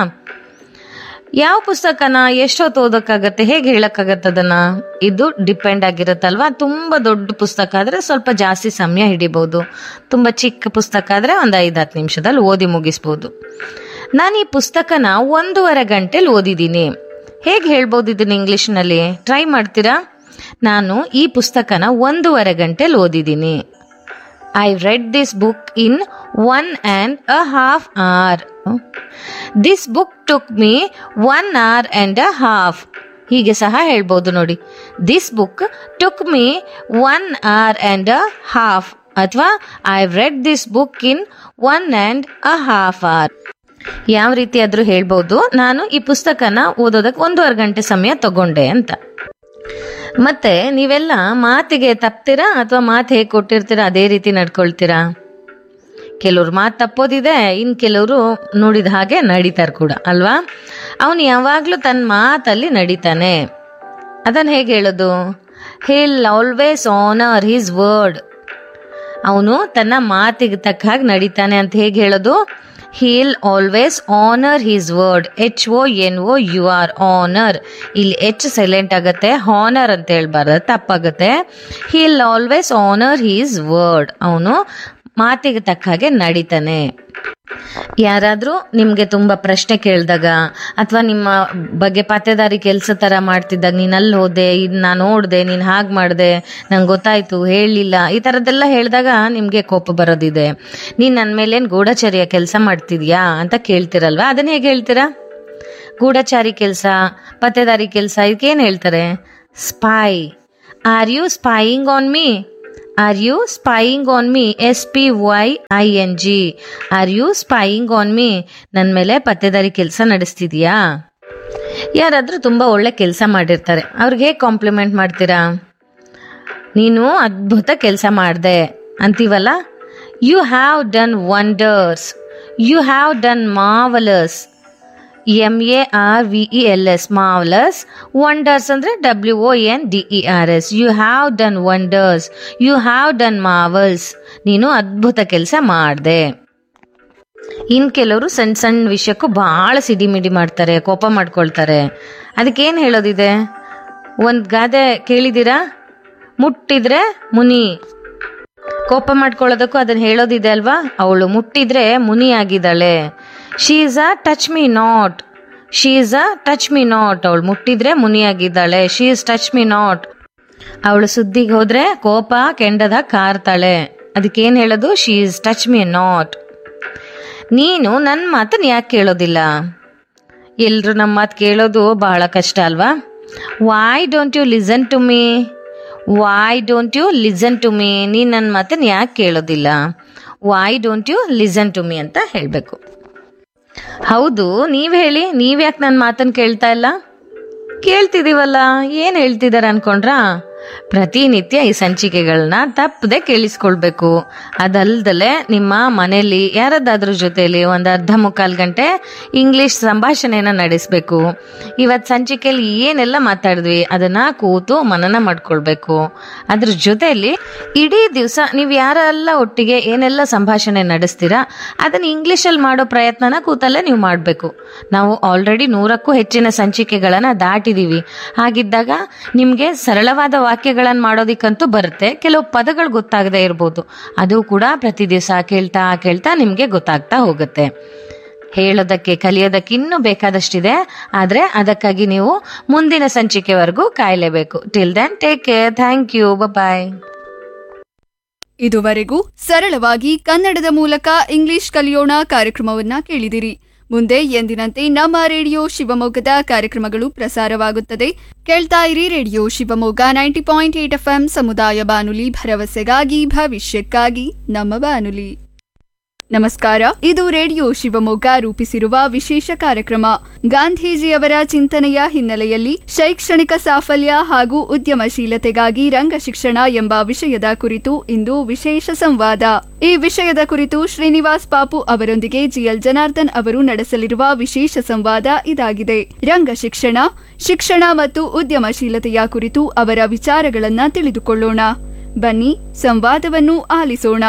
ಯಾವ ಪುಸ್ತಕನ ಎಷ್ಟೊತ್ತು ಓದೋಕ್ಕಾಗತ್ತೆ ಹೇಗೆ ಹೇಳಕ್ಕಾಗತ್ತೆ ಅದನ್ನ ಇದು ಡಿಪೆಂಡ್ ಆಗಿರುತ್ತಲ್ವಾ ತುಂಬ ದೊಡ್ಡ ಪುಸ್ತಕ ಆದರೆ ಸ್ವಲ್ಪ ಜಾಸ್ತಿ ಸಮಯ ಹಿಡಿಬೋದು ತುಂಬ ಚಿಕ್ಕ ಪುಸ್ತಕ ಆದರೆ ಒಂದು ಐದು ಹತ್ತು ನಿಮಿಷದಲ್ಲಿ ಓದಿ ಮುಗಿಸ್ಬೋದು ನಾನು ಈ ಪುಸ್ತಕನ ಒಂದೂವರೆ ಗಂಟೆಲಿ ಓದಿದ್ದೀನಿ ಹೇಗೆ ಹೇಳ್ಬೋದು ಇದನ್ನ ಇಂಗ್ಲೀಷ್ನಲ್ಲಿ ಟ್ರೈ ಮಾಡ್ತೀರಾ ನಾನು ಈ ಪುಸ್ತಕನ ಒಂದೂವರೆ ಗಂಟೆಲಿ ಓದಿದ್ದೀನಿ I read this book in one and a half hour this book took me one hour and a half ಹೀಗೆ ಸಹ ಹೇಳ್ಬೋದು ನೋಡಿ this book took me one hour and a half ಅಥವಾ I read this book in one and a half hour ಯಾವ ರೀತಿ ಆದರೂ ಹೇಳ್ಬೋದು ನಾನು ಈ ಪುಸ್ತಕನ ಓದೋದಕ್ಕೆ ಒಂದೂವರೆ ಗಂಟೆ ಸಮಯ ತಗೊಂಡೆ ಅಂತ ಮತ್ತೆ ನೀವೆಲ್ಲ ಮಾತಿಗೆ ತಪ್ತೀರಾ ಅಥವಾ ಮಾತು ಹೇಗೆ ಕೊಟ್ಟಿರ್ತೀರಾ ಅದೇ ರೀತಿ ನಡ್ಕೊಳ್ತೀರಾ ಕೆಲವ್ರು ಮಾತು ತಪ್ಪೋದಿದೆ ಇನ್ನು ಕೆಲವರು ನೋಡಿದ ಹಾಗೆ ನಡೀತಾರೆ ಕೂಡ ಅಲ್ವಾ ಅವನು ಯಾವಾಗಲೂ ತನ್ನ ಮಾತಲ್ಲಿ ನಡೀತಾನೆ ಅದನ್ನು ಹೇಗೆ ಹೇಳೋದು he'll always honour his word ಅವನು ತನ್ನ ಮಾತಿಗೆ ತಕ್ಕ ಹಾಗೆ ನಡೀತಾನೆ ಅಂತ ಹೇಗೆ ಹೇಳೋದು he'll always honour his word H O N O U R honour ಇಲ್ಲಿ ಎಚ್ ಸೈಲೆಂಟ್ ಆಗುತ್ತೆ ಹಾನರ್ ಅಂತ ಹೇಳ್ಬಾರ್ದು ತಪ್ಪಾಗುತ್ತೆ he'll always honour his word ಅವನು ಮಾತಿಗೆ ತಕ್ಕ ಹಾಗೆ ನಡೀತಾನೆ ಯಾರಾದರೂ ನಿಮಗೆ ತುಂಬ ಪ್ರಶ್ನೆ ಕೇಳಿದಾಗ ಅಥವಾ ನಿಮ್ಮ ಬಗ್ಗೆ ಪತ್ತೆದಾರಿ ಕೆಲಸ ಥರ ಮಾಡ್ತಿದ್ದಾಗ ನೀನು ಅಲ್ಲಿ ಹೋದೆ ಇದು ನಾನು ನೋಡಿದೆ ನೀನು ಹಾಗೆ ಮಾಡಿದೆ ನಂಗೆ ಗೊತ್ತಾಯಿತು ಹೇಳಲಿಲ್ಲ ಈ ಥರದ್ದೆಲ್ಲ ಹೇಳಿದಾಗ ನಿಮಗೆ ಕೋಪ ಬರೋದಿದೆ ನೀನು ನನ್ನ ಮೇಲೇನು ಗೂಢಚರ್ಯ ಕೆಲಸ ಮಾಡ್ತಿದ್ಯಾ ಅಂತ ಕೇಳ್ತಿರಲ್ವಾ ಅದನ್ನ ಹೇಗೆ ಹೇಳ್ತೀರಾ ಗೂಢಚಾರಿ ಕೆಲಸ ಪತ್ತೆದಾರಿ ಕೆಲಸ ಇದಕ್ಕೇನು ಹೇಳ್ತಾರೆ spy are you spying on me are you spying on me S P Y I N G are you spying on me ನನ್ನ ಮೇಲೆ ಪತ್ತೆದಾರಿ ಕೆಲಸ ನಡೆಸ್ತಿದ್ಯಾ ಯಾರಾದರೂ ತುಂಬ ಒಳ್ಳೆ ಕೆಲಸ ಮಾಡಿರ್ತಾರೆ ಅವ್ರಿಗೆ ಹೇಗೆ ಕಾಂಪ್ಲಿಮೆಂಟ್ ಮಾಡ್ತೀರಾ ನೀನು ಅದ್ಭುತ ಕೆಲಸ ಮಾಡಿದೆ ಅಂತೀವಲ್ಲ you have done wonders you have done marvels M A R V E L S marvels wonders ಅಂದರೆ W O N D E R S you have done wonders you have done marvels ನೀನು ಅದ್ಭುತ ಕೆಲಸ ಮಾಡಿದೆ ಇನ್ನು ಕೆಲವರು ಸಣ್ಣ ಸಣ್ಣ ವಿಷಯಕ್ಕೂ ಭಾಳ ಸಿಡಿಮಿಡಿ ಮಾಡ್ತಾರೆ ಕೋಪ ಮಾಡ್ಕೊಳ್ತಾರೆ ಅದಕ್ಕೇನು ಹೇಳೋದಿದೆ ಒಂದು ಗಾದೆ ಕೇಳಿದ್ದೀರಾ ಮುಟ್ಟಿದ್ರೆ ಮುನಿ ಕೋಪ ಮಾಡ್ಕೊಳ್ಳೋದಕ್ಕೂ ಅದನ್ನ ಹೇಳೋದಿದೆ ಅಲ್ವಾ ಅವಳು ಮುಟ್ಟಿದ್ರೆ ಮುನಿ ಆಗಿದ್ದಾಳೆ she is a touch me not she is a touch me not ಅವಳು ಮುಟ್ಟಿದ್ರೆ ಮುನಿ ಆಗಿದ್ದಾಳೆ she is touch me not ಅವಳು ಸುದ್ದಿಗೆ ಹೋದ್ರೆ ಕೋಪ ಕೆಂಡದ ಕಾರ್ತಾಳೆ ಅದಕ್ಕೇನು ಹೇಳೋದು she is touch me not ನೀನು ನನ್ನ ಮಾತನ್ನ ಯಾಕೆ ಕೇಳೋದಿಲ್ಲ ಎಲ್ಲರೂ ನಮ್ಮ ಮಾತು ಕೇಳೋದು ಬಹಳ ಕಷ್ಟ ಅಲ್ವಾ why don't you listen to me why don't you listen to me ನೀನು ನನ್ನ ಮಾತನ್ನ ಯಾಕೆ ಕೇಳೋದಿಲ್ಲ why don't you listen to me ಅಂತ ಹೇಳಬೇಕು ಹೌದು ನೀವು ಹೇಳಿ ನೀವು ಯಾಕೆ ನನ್ನ ಮಾತನ್ನು ಕೇಳ್ತಾ ಇಲ್ಲ ಕೇಳ್ತಿದೀವಲ್ಲ ಏನು ಹೇಳ್ತಿದ್ದಾರೆ ಅನ್ಕೊಂಡ್ರಾ ಪ್ರತಿನಿತ್ಯ ಈ ಸಂಚಿಕೆಗಳನ್ನ ತಪ್ಪದೆ ಕೇಳಿಸ್ಕೊಳ್ಬೇಕು ಅದಲ್ದಲೆ ನಿಮ್ಮ ಮನೆಯಲ್ಲಿ ಯಾರದ್ದಾದ್ರ ಜೊತೆಯಲ್ಲಿ ಒಂದು ಅರ್ಧ ಮುಕ್ಕಾಲು ಗಂಟೆ ಇಂಗ್ಲಿಷ್ ಸಂಭಾಷಣೆನ ನಡೆಸಬೇಕು ಇವತ್ತು ಸಂಚಿಕೆಯಲ್ಲಿ ಏನೆಲ್ಲ ಮಾತಾಡಿದ್ವಿ ಅದನ್ನ ಕೂತು ಮನನ ಮಾಡ್ಕೊಳ್ಬೇಕು ಅದ್ರ ಜೊತೆಯಲ್ಲಿ ಇಡೀ ದಿವಸ ನೀವು ಯಾರೆಲ್ಲ ಒಟ್ಟಿಗೆ ಏನೆಲ್ಲ ಸಂಭಾಷಣೆ ನಡೆಸ್ತೀರಾ ಅದನ್ನ ಇಂಗ್ಲಿಷಲ್ಲಿ ಮಾಡೋ ಪ್ರಯತ್ನನ ಕೂತಲ್ಲೇ ನೀವು ಮಾಡಬೇಕು ನಾವು ಆಲ್ರೆಡಿ ನೂರಕ್ಕೂ ಹೆಚ್ಚಿನ ಸಂಚಿಕೆಗಳನ್ನು ದಾಟಿದೀವಿ ಹಾಗಿದ್ದಾಗ ನಿಮಗೆ ಸರಳವಾದ ವಾಕ್ಯಗಳನ್ನು ಮಾಡೋದಿಕ್ಕಂತೂ ಬರುತ್ತೆ ಕೆಲವು ಪದಗಳು ಗೊತ್ತಾಗದೇ ಇರ್ಬೋದು ಅದು ಕೂಡ ಪ್ರತಿ ದಿವಸ ಕೇಳ್ತಾ ಕೇಳ್ತಾ ನಿಮಗೆ ಗೊತ್ತಾಗ್ತಾ ಹೋಗುತ್ತೆ ಹೇಳೋದಕ್ಕೆ ಕಲಿಯೋದಕ್ಕೆ ಇನ್ನೂ ಬೇಕಾದಷ್ಟಿದೆ ಆದರೆ ಅದಕ್ಕಾಗಿ ನೀವು ಮುಂದಿನ ಸಂಚಿಕೆವರೆಗೂ ಕಾಯಲೇಬೇಕು till then take care thank you bye ಇದುವರೆಗೂ ಸರಳವಾಗಿ ಕನ್ನಡದ ಮೂಲಕ ಇಂಗ್ಲಿಷ್ ಕಲಿಯೋಣ ಕಾರ್ಯಕ್ರಮವನ್ನ ಕೇಳಿದಿರಿ ಮುಂದೆ ಎಂದಿನಂತೆ ನಮ್ಮ ರೇಡಿಯೋ ಶಿವಮೊಗ್ಗದ ಕಾರ್ಯಕ್ರಮಗಳು ಪ್ರಸಾರವಾಗುತ್ತದೆ ಕೇಳ್ತಾ ಇರಿ radio Shivamogga ninety point eight FM ಸಮುದಾಯ ಬಾನುಲಿ ಭರವಸೆಗಾಗಿ ಭವಿಷ್ಯಕ್ಕಾಗಿ ನಮ್ಮ ಬಾನುಲಿ ನಮಸ್ಕಾರ ಇದು ರೇಡಿಯೋ ಶಿವಮೊಗ್ಗ ರೂಪಿಸಿರುವ ವಿಶೇಷ ಕಾರ್ಯಕ್ರಮ ಗಾಂಧೀಜಿಯವರ ಚಿಂತನೆಯ ಹಿನ್ನೆಲೆಯಲ್ಲಿ ಶೈಕ್ಷಣಿಕ ಸಾಫಲ್ಯ ಹಾಗೂ ಉದ್ಯಮಶೀಲತೆಗಾಗಿ ರಂಗ ಶಿಕ್ಷಣ ಎಂಬ ವಿಷಯದ ಕುರಿತು ಇಂದು ವಿಶೇಷ ಸಂವಾದ ಈ ವಿಷಯದ ಕುರಿತು ಶ್ರೀನಿವಾಸ್ ಪಾಪು ಅವರೊಂದಿಗೆ ಜಿಎಲ್ ಜನಾರ್ದನ್ ಅವರು ನಡೆಸಲಿರುವ ವಿಶೇಷ ಸಂವಾದ ಇದಾಗಿದೆ ರಂಗ ಶಿಕ್ಷಣ ಶಿಕ್ಷಣ ಮತ್ತು ಉದ್ಯಮಶೀಲತೆಯ ಕುರಿತು ಅವರ ವಿಚಾರಗಳನ್ನ ತಿಳಿದುಕೊಳ್ಳೋಣ ಬನ್ನಿ ಸಂವಾದವನ್ನು ಆಲಿಸೋಣ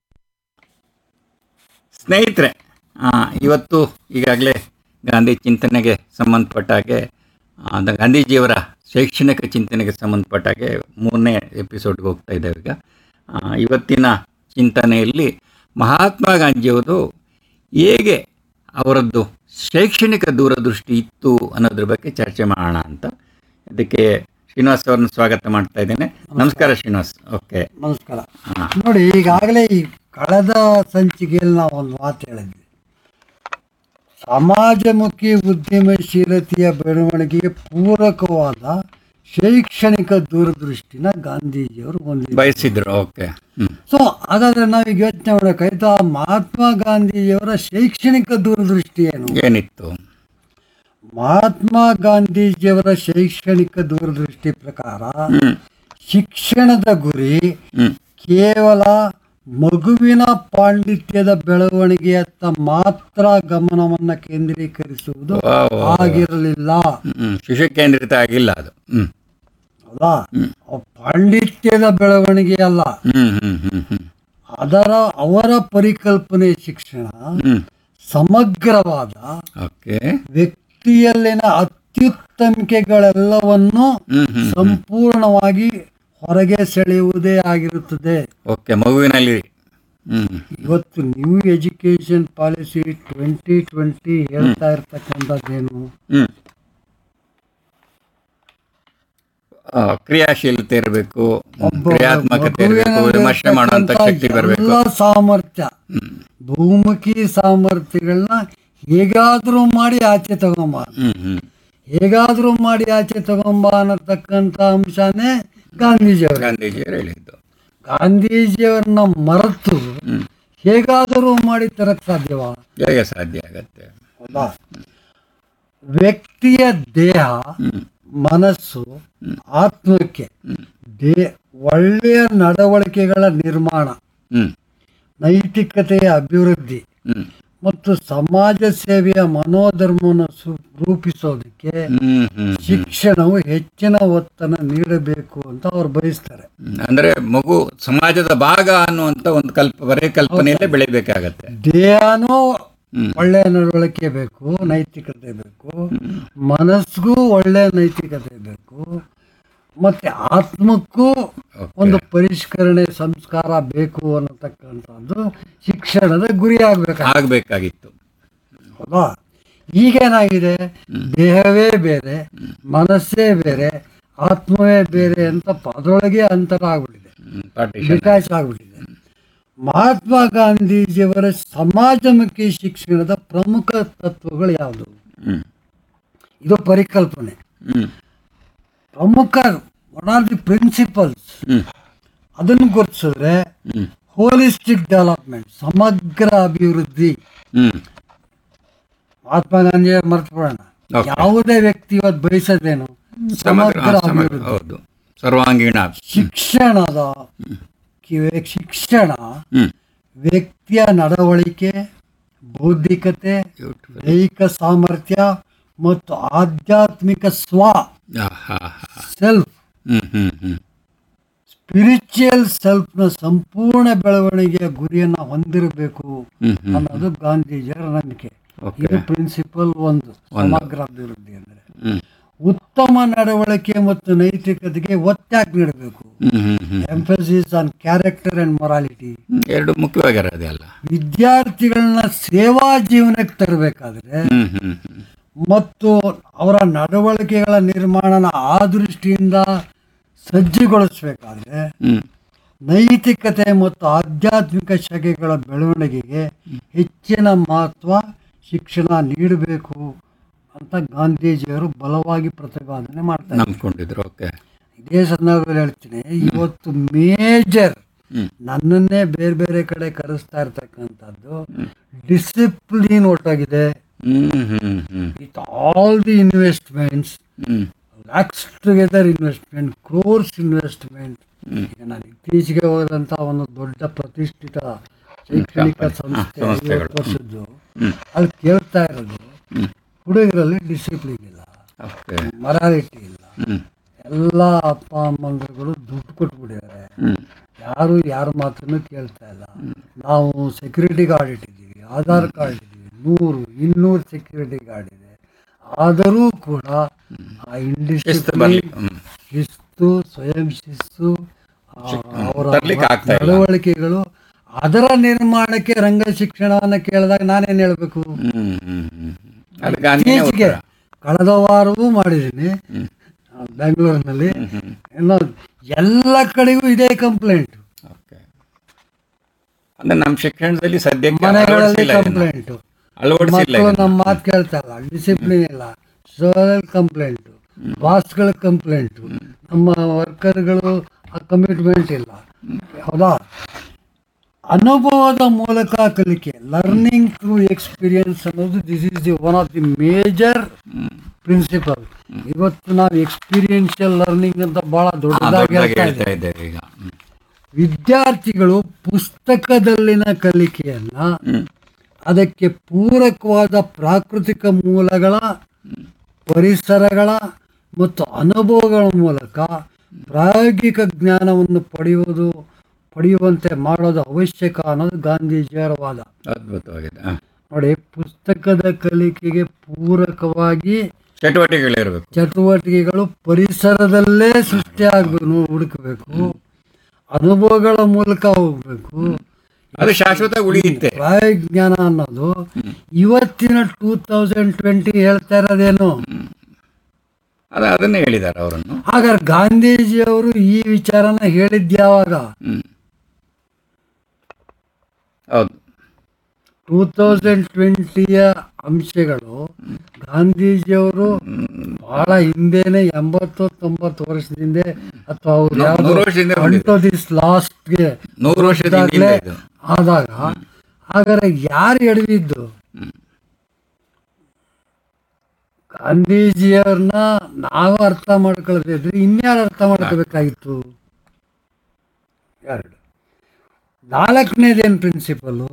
ಸ್ನೇಹಿತರೆ ಆ, ಇವತ್ತು ಈಗಾಗಲೇ ಗಾಂಧಿ ಚಿಂತನೆಗೆ ಸಂಬಂಧಪಟ್ಟ ಹಾಗೆ ಆ, ದ- ಗಾಂಧೀಜಿಯವರ ಶೈಕ್ಷಣಿಕ ಚಿಂತನೆಗೆ ಸಂಬಂಧಪಟ್ಟ ಹಾಗೆ ಮೂರನೇ ಎಪಿಸೋಡ್ಗೆ ಹೋಗ್ತಾ ಇದ್ದೇವೆ ಈಗ ಆ, ಇವತ್ತಿನ ಚಿಂತನೆಯಲ್ಲಿ ಮಹಾತ್ಮ ಗಾಂಧಿಯವರು ಹೇಗೆ ಅವರದ್ದು ಶೈಕ್ಷಣಿಕ ದೂರದೃಷ್ಟಿ ಇತ್ತು ಅನ್ನೋದ್ರ ಬಗ್ಗೆ ಚರ್ಚೆ ಮಾಡೋಣ ಅಂತ ಅದಕ್ಕೆ ಶ್ರೀನಿವಾಸ್ ಅವರನ್ನು ಸ್ವಾಗತ ಮಾಡ್ತಾ ಇದ್ದೇನೆ ನಮಸ್ಕಾರ ಶ್ರೀನಿವಾಸ್ ಓಕೆ ನಮಸ್ಕಾರ ಹಾಂ ನೋಡಿ ಈಗಾಗಲೇ ಈ ಕಳೆದ ಸಂಚಿಕೆಯಲ್ಲಿ ನಾವು ಒಂದು ಮಾತು ಹೇಳಿದ್ವಿ ಸಮಾಜಮುಖಿ ಉದ್ಯಮಶೀಲತೆಯ ಬೆಳವಣಿಗೆಗೆ ಪೂರಕವಾದ ಶೈಕ್ಷಣಿಕ ದೂರದೃಷ್ಟಿನ ಗಾಂಧೀಜಿಯವರು ಹೊಂದಿದ್ದಾರೆ ಬಯಸಿದ್ರು ಓಕೆ ಹ್ಞೂ ಸೊ ಹಾಗಾದ್ರೆ ನಾವೀಗ ಯೋಚನೆ ಮಾಡೋಕ್ಕಾಯ್ತು ಆ ಮಹಾತ್ಮ ಗಾಂಧೀಜಿಯವರ ಶೈಕ್ಷಣಿಕ ದೂರದೃಷ್ಟಿ ಏನು ಏನಿತ್ತು ಮಹಾತ್ಮ ಗಾಂಧೀಜಿಯವರ ಶೈಕ್ಷಣಿಕ ದೂರದೃಷ್ಟಿ ಪ್ರಕಾರ ಹ್ಮ್ ಶಿಕ್ಷಣದ ಗುರಿ ಹ್ಮ್ ಕೇವಲ ಮಗುವಿನ ಪಾಂಡಿತ್ಯದ ಬೆಳವಣಿಗೆಯತ್ತ ಮಾತ್ರ ಗಮನವನ್ನ ಕೇಂದ್ರೀಕರಿಸುವುದು ವಾ, ವಾ, ವಾ. ಆಗಿರಲಿಲ್ಲ ಹ್ಮ್ ಶಿಶು ಕೇಂದ್ರಿತ ಆಗಿಲ್ಲ ಅದು ಹ್ಮ್ ಅಲ್ಲ ಅವ್ ಪಾಂಡಿತ್ಯದ ಬೆಳವಣಿಗೆ ಅಲ್ಲ ಹ್ಮ್ ಹ್ಮ್ ಹ್ಮ್ ಹ್ಮ್ ಅದರ ಅವರ ಪರಿಕಲ್ಪನೆ ಶಿಕ್ಷಣ ಹ್ಮ್ ಸಮಗ್ರವಾದ ಓಕೆ ವ್ಯಕ್ತಿಯಲ್ಲಿನ ಅತ್ಯುತ್ತಮಿಕೆಗಳೆಲ್ಲವನ್ನು ಹ್ಮ್ ಹ್ಮ್ ಸಂಪೂರ್ಣವಾಗಿ ಹೊರಗೆ ಸೆಳೆಯುವುದೇ ಆಗಿರುತ್ತದೆ ಓಕೆ ಮಗುವಿನಲ್ಲಿ ಹ್ಮ್ ಇವತ್ತು new education policy twenty twenty ಹೇಳ್ತಾ ಇರ್ತಕ್ಕಂಥದ್ದೇನು ಹ್ಮ್ ಆ, ಕ್ರಿಯಾಶೀಲತೆ ಇರಬೇಕು ಕ್ರಿಯಾತ್ಮಕತೆ ಇರಬೇಕು ವಿಮರ್ಶೆ ಮಾಡುವಂತ ಶಕ್ತಿ ಬರಬೇಕು ಎಲ್ಲ ಸಾಮರ್ಥ್ಯ ಬಹುಮುಖಿ ಸಾಮರ್ಥ್ಯಗಳನ್ನ ಹೇಗಾದ್ರೂ ಮಾಡಿ ಆಚೆ ತಗೊಂಬ ಹ್ಮ್ ಹ್ಮ್ ಹೇಗಾದರೂ ಮಾಡಿ ಆಚೆ ತಗೊಂಬ ಅನ್ನತಕ್ಕಂಥ ಅಂಶನೇ ಗಾಂಧೀಜಿಯವರು ಗಾಂಧೀಜಿಯವರು ಹೇಳಿದ್ದು ಗಾಂಧೀಜಿಯವರನ್ನ ಮರೆತು ಹ್ಮ್. ಹೇಗಾದರೂ ಮಾಡಿ ತರಕ್ ಸಾಧ್ಯವಾ ಹೇಗೆ ಸಾಧ್ಯ ಆಗತ್ತೆ ಹೌದಾ ವ್ಯಕ್ತಿಯ ದೇಹ ಹ್ಮ್. ಮನಸ್ಸು ಆತ್ಮಕ್ಕೆ ದೇ ಒಳ್ಳೆಯ ನಡವಳಿಕೆಗಳ ನಿರ್ಮಾಣ ಹ್ಮ್ ನೈತಿಕತೆಯ ಅಭಿವೃದ್ಧಿ ಹ್ಮ್ ಮತ್ತು ಸಮಾಜ ಸೇವೆಯ ಮನೋಧರ್ಮವನ್ನು ಸು- ರೂಪಿಸೋದಕ್ಕೆ ಹ್ಮ್ ಹ್ಮ್ ಶಿಕ್ಷಣವು ಹೆಚ್ಚಿನ ಒತ್ತನ್ನು ನೀಡಬೇಕು ಅಂತ ಅವ್ರು ಬಯಸ್ತಾರೆ ಹ್ಮ್. ಅಂದ್ರೆ ಮಗು ಸಮಾಜದ ಭಾಗ ಅನ್ನುವಂತ ಒಂದು ಕಲ್ಪ ಬರೇ ಕಲ್ಪನೆಯಲ್ಲೇ ಬೆಳಿಬೇಕಾಗತ್ತೆ ದೇಹನೂ ಹ್ಮ್. ಒಳ್ಳೆಯ ನಡವಳಿಕೆ ಬೇಕು ನೈತಿಕತೆ ಬೇಕು ಮನಸ್ಸಿಗೂ ಒಳ್ಳೆಯ ನೈತಿಕತೆ ಬೇಕು ಮತ್ತೆ ಆತ್ಮಕ್ಕೂ ಒಂದು ಪರಿಷ್ಕರಣೆ ಸಂಸ್ಕಾರ ಬೇಕು ಅನ್ನತಕ್ಕಂಥದ್ದು ಶಿಕ್ಷಣದ ಗುರಿ ಆಗ್ಬೇಕು ಆಗ್ಬೇಕಾಗಿತ್ತು ಹೌದಾ ಈಗೇನಾಗಿದೆ ದೇಹವೇ ಬೇರೆ ಮನಸ್ಸೇ ಬೇರೆ ಆತ್ಮವೇ ಬೇರೆ ಅಂತ ಅದರೊಳಗೆ ಅಂತರ ಆಗ್ಬಿಟ್ಟಿದೆ ಪಾರ್ಟಿಷನ್ ಡಿಟ್ಯಾಚ್ ಆಗ್ಬಿಟ್ಟಿದೆ ಮಹಾತ್ಮ ಗಾಂಧೀಜಿಯವರ ಸಮಾಜಮುಖಿ ಶಿಕ್ಷಣದ ಪ್ರಮುಖ ತತ್ವಗಳು ಯಾವುದು ಹ್ಮ್ ಇದು ಪರಿಕಲ್ಪನೆ ಹ್ಮ್ ಪ್ರಮುಖ ಒನ್ ಆಫ್ ದಿ ಪ್ರಿನ್ಸಿಪಲ್ಸ್ ಹ್ಮ್ ಅದನ್ನು ಗುರುತಿಸಿದ್ರೆ ಹ್ಮ್ ಹೋಲಿಸ್ಟಿಕ್ ಡೆವಲಪ್ಮೆಂಟ್ ಸಮಗ್ರ ಅಭಿವೃದ್ಧಿ ಹ್ಮ್ ಮಹಾತ್ಮ ಗಾಂಧಿ ಮರ್ತು ಬಿಡೋಣ Okay. ಯಾವುದೇ ವ್ಯಕ್ತಿ ಇವತ್ತು ಬಯಸೋದೇನು ಸಮಗ್ರ ಸಮಗ್ರ ಸಮಗ್ರ ಅಭಿವೃದ್ಧಿ ಹೌದು ಸರ್ವಾಂಗೀಣ ಶಿಕ್ಷಣದ ಕಿವೆ ಶಿಕ್ಷಣ ಹ್ಮ್ ವ್ಯಕ್ತಿಯ ನಡವಳಿಕೆ ಬೌದ್ಧಿಕತೆ ದೈಹಿಕ ಸಾಮರ್ಥ್ಯ ಮತ್ತು ಆಧ್ಯಾತ್ಮಿಕ ಸ್ವ ಆಹಾ. ಸೆಲ್ಫ್ ಹ್ಮ್ ಹ್ಮ್ ಹ್ಮ್ ಸ್ಪಿರಿಚುವಲ್ ಸೆಲ್ಫ್ನ ಸಂಪೂರ್ಣ ಬೆಳವಣಿಗೆಯ ಗುರಿಯನ್ನು ಹೊಂದಿರಬೇಕು ಹ್ಮ್ ಹ್ಮ್ ಅನ್ನೋದು ಗಾಂಧೀಜಿಯವರ ನಂಬಿಕೆ Okay. ಇದು ಪ್ರಿನ್ಸಿಪಲ್ ಒಂದು ಸಮಗ್ರ ಅಭಿವೃದ್ಧಿ ಅಂದರೆ ಹ್ಮ್ ಉತ್ತಮ ನಡವಳಿಕೆ ಮತ್ತು ನೈತಿಕತೆಗೆ ಒತ್ತಾಗಿ ನೀಡಬೇಕು ಹ್ಮ್ ಹ್ಮ್ ಹ್ಮ್ emphasis on character and morality ಹ್ಮ್. ಎರಡು ಮುಖ್ಯವಾಗಿರೋದೆ ಅಲ್ಲ ವಿದ್ಯಾರ್ಥಿಗಳನ್ನ ಸೇವಾ ಜೀವನಕ್ಕೆ ತರಬೇಕಾದ್ರೆ ಹ್ಮ್ ಹ್ಮ್ ಹ್ಮ್ ಮತ್ತು ಅವರ ನಡವಳಿಕೆಗಳ ನಿರ್ಮಾಣನ ಆ ದೃಷ್ಟಿಯಿಂದ ಸಜ್ಜುಗೊಳಿಸಬೇಕಾದ್ರೆ ಹ್ಮ್ ನೈತಿಕತೆ ಮತ್ತು ಆಧ್ಯಾತ್ಮಿಕ ಶಕೆಗಳ ಬೆಳವಣಿಗೆಗೆ ಹೆಚ್ಚಿನ ಮಹತ್ವ ಶಿಕ್ಷಣ ನೀಡಬೇಕು ಅಂತ ಗಾಂಧೀಜಿಯವರು ಬಲವಾಗಿ ಪ್ರತಿಪಾದನೆ ಮಾಡ್ತಾರೆ ನಂಬ್ಕೊಂಡಿದ್ರು ಓಕೆ ಇದೇ ಸಂದರ್ಭದಲ್ಲಿ ಹೇಳ್ತೀನಿ ಇವತ್ತು ಮೇಜರ್ ಹ್ಮ್. ನನ್ನನ್ನೇ ಬೇರೆ ಬೇರೆ ಕಡೆ ಕರೆಸ್ತಾ ಇರ್ತಕ್ಕಂಥದ್ದು ಡಿಸಿಪ್ಲಿನ್ ಒಟ್ಟಾಗಿದೆ ಹ್ಮ್ ಹ್ಮ್ ಹ್ಮ್ with all the investments hmm lakhs together investment crores investment ಈಗ ನಾನು ಇತ್ತೀಚೆಗೆ ಹೋದಂಥ ಒಂದು ದೊಡ್ಡ ಪ್ರತಿಷ್ಠಿತ ಶೈಕ್ಷಣಿಕ ಸಂಸ್ಥೆ ಸಂಸ್ಥೆಗಳು. ಐವತ್ತು ವರ್ಷದ್ದು ಹ್ಮ್. ಅಲ್ಲಿ ಕೇಳ್ತಾ ಇರೋದು ಹ್ಮ್. ಹುಡುಗರಲ್ಲಿ ಡಿಸಿಪ್ಲಿನ್ ಇಲ್ಲ ಓಕೆ ಮರಾಲಿಟಿ ಇಲ್ಲ ಹ್ಮ್ ಎಲ್ಲ ಅಪ್ಪ ಅಮ್ಮಂದ್ರುಗಳು ದುಡ್ಡು ಕೊಟ್ಬಿಟ್ಟಿದ್ದಾರೆ ಹ್ಮ್ ಯಾರು ಯಾರ ಮಾತನ್ನು ಕೇಳ್ತಾ ಇಲ್ಲ ನಾವು ಸೆಕ್ಯೂರಿಟಿ ಗಾರ್ಡ್ ಇಟ್ಟಿದ್ದೀವಿ ಆಧಾರ್ ಕಾರ್ಡ್ ಇದ್ದೀವಿ ನೂರು ಇನ್ನೂರು ಸೆಕ್ಯೂರಿಟಿ ಗಾರ್ಡ್ ಇದೆ ಆದರೂ ಕೂಡ ಆ ಶಿಸ್ತು ಬರ್ಲಿ ಇಂಡಿಸ್ಟ್ರಿಪ್ಲಿನ್ ಹ್ಮ್ ಶಿಸ್ತು ಸ್ವಯಂ ಶಿಸ್ತು ಆ, ಅವರ ತರ್ಲಿಕ್ಕೆ ಆಗ್ತಾ ಇಲ್ಲ. ನಡವಳಿಕೆಗಳು ಅದರ ನಿರ್ಮಾಣಕ್ಕೆ ರಂಗ ಶಿಕ್ಷಣವನ್ನು ಕೇಳಿದಾಗ ನಾನೇನು ಹೇಳಬೇಕು ಹ್ಮ್ ಹ್ಮ್ ಹ್ಮ್ ಅದು ಗಾಂಧಿನೇ ಇತ್ತೀಚೆಗೆ ಉತ್ತರ. ಕಳೆದ ವಾರವೂ ಮಾಡಿದ್ದೀನಿ ಆ, ಬೆಂಗಳೂರಿನಲ್ಲಿ ಏನೋ ಎಲ್ಲ ಕಡೆಗೂ ಇದೇ ಕಂಪ್ಲೇಂಟ್ ಓಕೆ ಅಂದ್ರೆ ನಮ್ಮ ಶಿಕ್ಷಣದಲ್ಲಿ ಸದ್ಯಕ್ಕೆ ಮನೆಗಳಲ್ಲಿ ಅಳವಡಿಸಿಲ್ಲ ಇದನ್ನ. ಕಂಪ್ಲೇಂಟ್ ಅಳವಡಿಸಿಲ್ಲ ಮಕ್ಕಳು ಇದನ್ನ. ನಮ್ಮ ಮಾತು ಕೇಳ್ತಾ ಇಲ್ಲ ಡಿಸಿಪ್ಲಿನ್ ಇಲ್ಲ ಸೋಷಲ್ ಕಂಪ್ಲೇಂಟು ಬಾಸ್ಗಳ ಕಂಪ್ಲೇಂಟು ನಮ್ಮ ವರ್ಕರ್ಗಳು ಆ ಕಮಿಟ್ಮೆಂಟ್ ಇಲ್ಲ ಹೌದಾ ಅನುಭವದ ಮೂಲಕ ಕಲಿಕೆ ಲರ್ನಿಂಗ್ ಥ್ರೂ ಎಕ್ಸ್ಪೀರಿಯನ್ಸ್ ಅನ್ನೋದು this is the one of the major principle ಇವತ್ತು ನಾವು ಎಕ್ಸ್ಪೀರಿಯನ್ಷಿಯಲ್ ಲರ್ನಿಂಗ್ ಅಂತ ಬಹಳ ಹಾ, ದೊಡ್ಡದಾಗಿ ದೊಡ್ಡದಾಗಿ ಹೇಳ್ತಾ ಹೇಳ್ತಾ ಇದ್ದೇವೆ ಇದ್ದೇವೆ ಈಗ ಹ್ಮ್. ವಿದ್ಯಾರ್ಥಿಗಳು ಪುಸ್ತಕದಲ್ಲಿನ ಕಲಿಕೆಯನ್ನ ಅದಕ್ಕೆ ಪೂರಕವಾದ ಪ್ರಾಕೃತಿಕ ಮೂಲಗಳ ಪರಿಸರಗಳ ಮತ್ತು ಅನುಭವಗಳ ಮೂಲಕ ಪ್ರಾಯೋಗಿಕ ಜ್ಞಾನವನ್ನು ಪಡೆಯುವುದು ಪಡೆಯುವಂತೆ ಮಾಡೋದು ಅವಶ್ಯಕ ಅನ್ನೋದು ಗಾಂಧೀಜಿಯವರ ವಾದ ಅದ್ಭುತವಾಗಿದೆ ಹಾ. ನೋಡಿ ಪುಸ್ತಕದ ಕಲಿಕೆಗೆ ಪೂರಕವಾಗಿ ಚಟುವಟಿಕೆಗಳಿರ್ಬೇಕು ಚಟುವಟಿಕೆಗಳು ಪರಿಸರದಲ್ಲೇ ಸೃಷ್ಟಿಯಾಗಬೇಕು ಹುಡುಕಬೇಕು ಅನುಭವಗಳ ಮೂಲಕ ಹೋಗ್ಬೇಕು ಅದು ಶಾಶ್ವತ ಉಳಿಯುತ್ತೆ ಪ್ರಾಯೋಗಿಕ ಜ್ಞಾನ ಅನ್ನೋದು ಇವತ್ತಿನ ಟೂ ತೌಸಂಡ್ ಟ್ವೆಂಟಿ ಹೇಳ್ತಾ ಇರೋದೇನು ಅದು ಅದನ್ನೇ ಹೇಳಿದ್ದಾರೆ ಅವರನ್ನು ಹಾಗಾದ್ರೆ ಗಾಂಧೀಜಿಯವರು ಈ ವಿಚಾರನ ಹೇಳಿದ್ಯಾವಾಗ ಹ್ಮ್ ಹೌದು ಟೂ ತೌಸಂಡ್ ಟ್ವೆಂಟಿಯ ಅಂಶಗಳು ಗಾಂಧೀಜಿಯವರು ಬಹಳ ಹಿಂದೆನೆ ಎಂಬತ್ತು ತೊಂಬತ್ತು ವರ್ಷದಿಂದ ಅಥವಾ ಅವ್ರು ನೂ- ಯಾವ್ದೋ ನೂರು ವರ್ಷದಿಂದ ಅಂಟೋ ದಿಸ್ ಲಾಸ್ಟ್ಗೆ ನೂರು ವರ್ಷದ ಹಿಂದಿನ ಇದು ಆದಾಗ ಹಾಗಾದ್ರೆ ಯಾರು ಎಡವಿದ್ದು ಗಾಂಧೀಜಿಯವ್ರನ್ನ ನಾವು ಅರ್ಥ ಮಾಡ್ಕೊಳ್ತಿದ್ರೆ ಇನ್ಯಾರು ಅರ್ಥ ಮಾಡ್ಕೋಬೇಕಾಗಿತ್ತು ಎರಡು ನಾಲ್ಕನೇದೇನು ಪ್ರಿನ್ಸಿಪಲು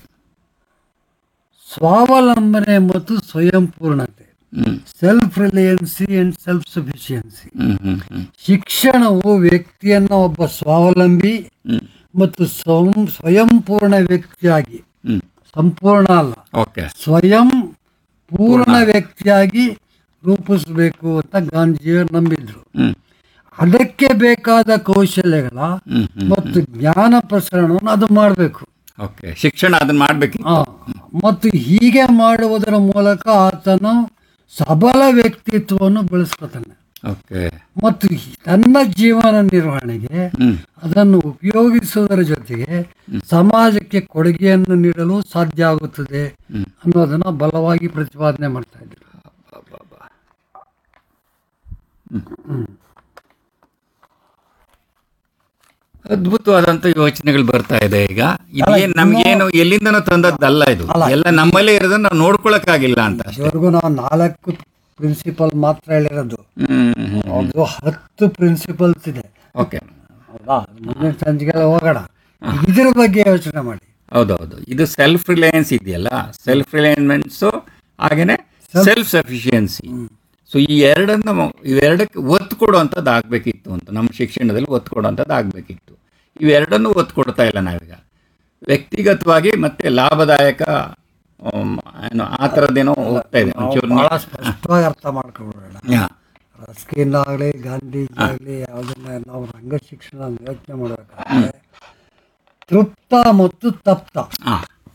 ಸ್ವಾವಲಂಬನೆ ಮತ್ತು ಸ್ವಯಂ ಪೂರ್ಣತೆ ಹ್ಮ್ self reliance and self sufficiency ಹ್ಮ್ ಹ್ಮ್ ಹ್ಮ್ ಶಿಕ್ಷಣವು ವ್ಯಕ್ತಿಯನ್ನ ಒಬ್ಬ ಸ್ವಾವಲಂಬಿ ಹ್ಮ್ ಮತ್ತು ಸ್ವಯಂ ಸ್ವಯಂಪೂರ್ಣ ವ್ಯಕ್ತಿಯಾಗಿ ಹ್ಮ್ ಸಂಪೂರ್ಣ ಅಲ್ಲ ಓಕೆ ಸ್ವಯಂ ಪೂರ್ಣ ವ್ಯಕ್ತಿಯಾಗಿ ರೂಪಿಸಬೇಕು ಅಂತ ಗಾಂಧಿಜಿಯವರು ನಂಬಿದ್ರು ಹ್ಮ್ ಅದಕ್ಕೆ ಬೇಕಾದ ಕೌಶಲ್ಯಗಳ ಹ್ಮ್ ಹ್ಮ್ ಮತ್ತು ಜ್ಞಾನ ಪ್ರಸರಣವನ್ನು ಅದು ಮಾಡಬೇಕು ಓಕೆ ಶಿಕ್ಷಣ ಅದನ್ನ ಮಾಡ್ಬೇಕಿತ್ತು ಮತ್ತು ಹೀಗೆ ಮಾಡುವುದರ ಮೂಲಕ ಆತನು ಸಬಲ ವ್ಯಕ್ತಿತ್ವವನ್ನು ಬೆಳೆಸ್ಕೊತಾನೆ ಓಕೆ ಮತ್ತು ತನ್ನ ಜೀವನ ನಿರ್ವಹಣೆಗೆ ಹ್ಮ್ ಅದನ್ನು ಉಪಯೋಗಿಸುವುದರ ಜೊತೆಗೆ ಸಮಾಜಕ್ಕೆ ಕೊಡುಗೆಯನ್ನು ನೀಡಲು ಸಾಧ್ಯ ಆಗುತ್ತದೆ ಹ್ಮ್. ಅನ್ನೋದನ್ನ ಬಲವಾಗಿ ಪ್ರತಿಪಾದನೆ ಮಾಡ್ತಾ ಇದ್ರು ಅದ್ಭುತವಾದಂತ ಯೋಚನೆಗಳು ಬರ್ತಾ ಇದೆ ಈಗ ಇದೇನ್ ನಮ್ಗೇನು ಎಲ್ಲಿಂದನೂ ತಂದದ್ದಲ್ಲ ಇದು ಎಲ್ಲ ನಮ್ಮಲ್ಲೇ ಇರೋದನ್ನ ನಾವು ನೋಡ್ಕೊಳಕ್ಕಾಗಿಲ್ಲ ಅಂತ ಅಷ್ಟೇ ಇದುವರೆಗೂ ನಾವು ನಾಲ್ಕು ಪ್ರಿನ್ಸಿಪಲ್ ಮಾತ್ರ ಹೇಳಿರೋದು ಹ್ಮ್ ಹ್ಮ್ ಅದು ಹತ್ತು ಪ್ರಿನ್ಸಿಪಲ್ಸ್ ಇದೆ ಓಕೆ ಹೌದಾ ಮುಂದಿನ ಸಂಜೆಗೆಲ್ಲ ಹೋಗೋಣ ಇದ್ರ ಬಗ್ಗೆ ಯೋಚನೆ ಮಾಡಿ ಹೌದೌದು ಇದು ಸೆಲ್ಫ್ ರಿಲಯನ್ಸ್ ಇದೆಯಲ್ಲ ಸೆಲ್ಫ್ ರಿಲಯನ್ಮೆಂಟ್ಸು ಹಾಗೇನೆ ಸೆಲ್ಫ್ ಸಫಿಷಿಯನ್ಸಿ ಸೊ ಈ ಎರಡನ್ನು ಮ- ಇವೆರಡಕ್ಕೆ ಒತ್ತು ಕೊಡುವಂಥದ್ದು ಆಗಬೇಕಿತ್ತು ಅಂತ ನಮ್ಮ ಶಿಕ್ಷಣದಲ್ಲಿ ಒತ್ತು ಕೊಡುವಂಥದ್ದು ಆಗಬೇಕಿತ್ತು ಇವೆರಡನ್ನೂ ಒತ್ತು ಕೊಡ್ತಾ ಇಲ್ಲ ನಾವೀಗ ವ್ಯಕ್ತಿಗತವಾಗಿ ಮತ್ತೆ ಲಾಭದಾಯಕ ಆಮ್, ಏನು ಆ ಥರದ್ದೇನೋ ಹೋಗ್ತಾ ಇದೆ ಒಂಚೂರು ಬಹಳ ಸ್ಪಷ್ಟವಾಗಿ ಅರ್ಥ ಮಾಡ್ಕೊಂಡ್ಬಿಡೋಣ ಯಾ. ರಸ್ಕಿನ್ ಆಗಲಿ ಗಾಂಧೀಜಿ ಆಗಲಿ ಯಾವುದನ್ನ ನಾವು ರಂಗ ಶಿಕ್ಷಣ ಯೋಚನೆ ಮಾಡಬೇಕಾದ್ರೆ ತೃಪ್ತ ಮತ್ತು ತಪ್ತ ಆ,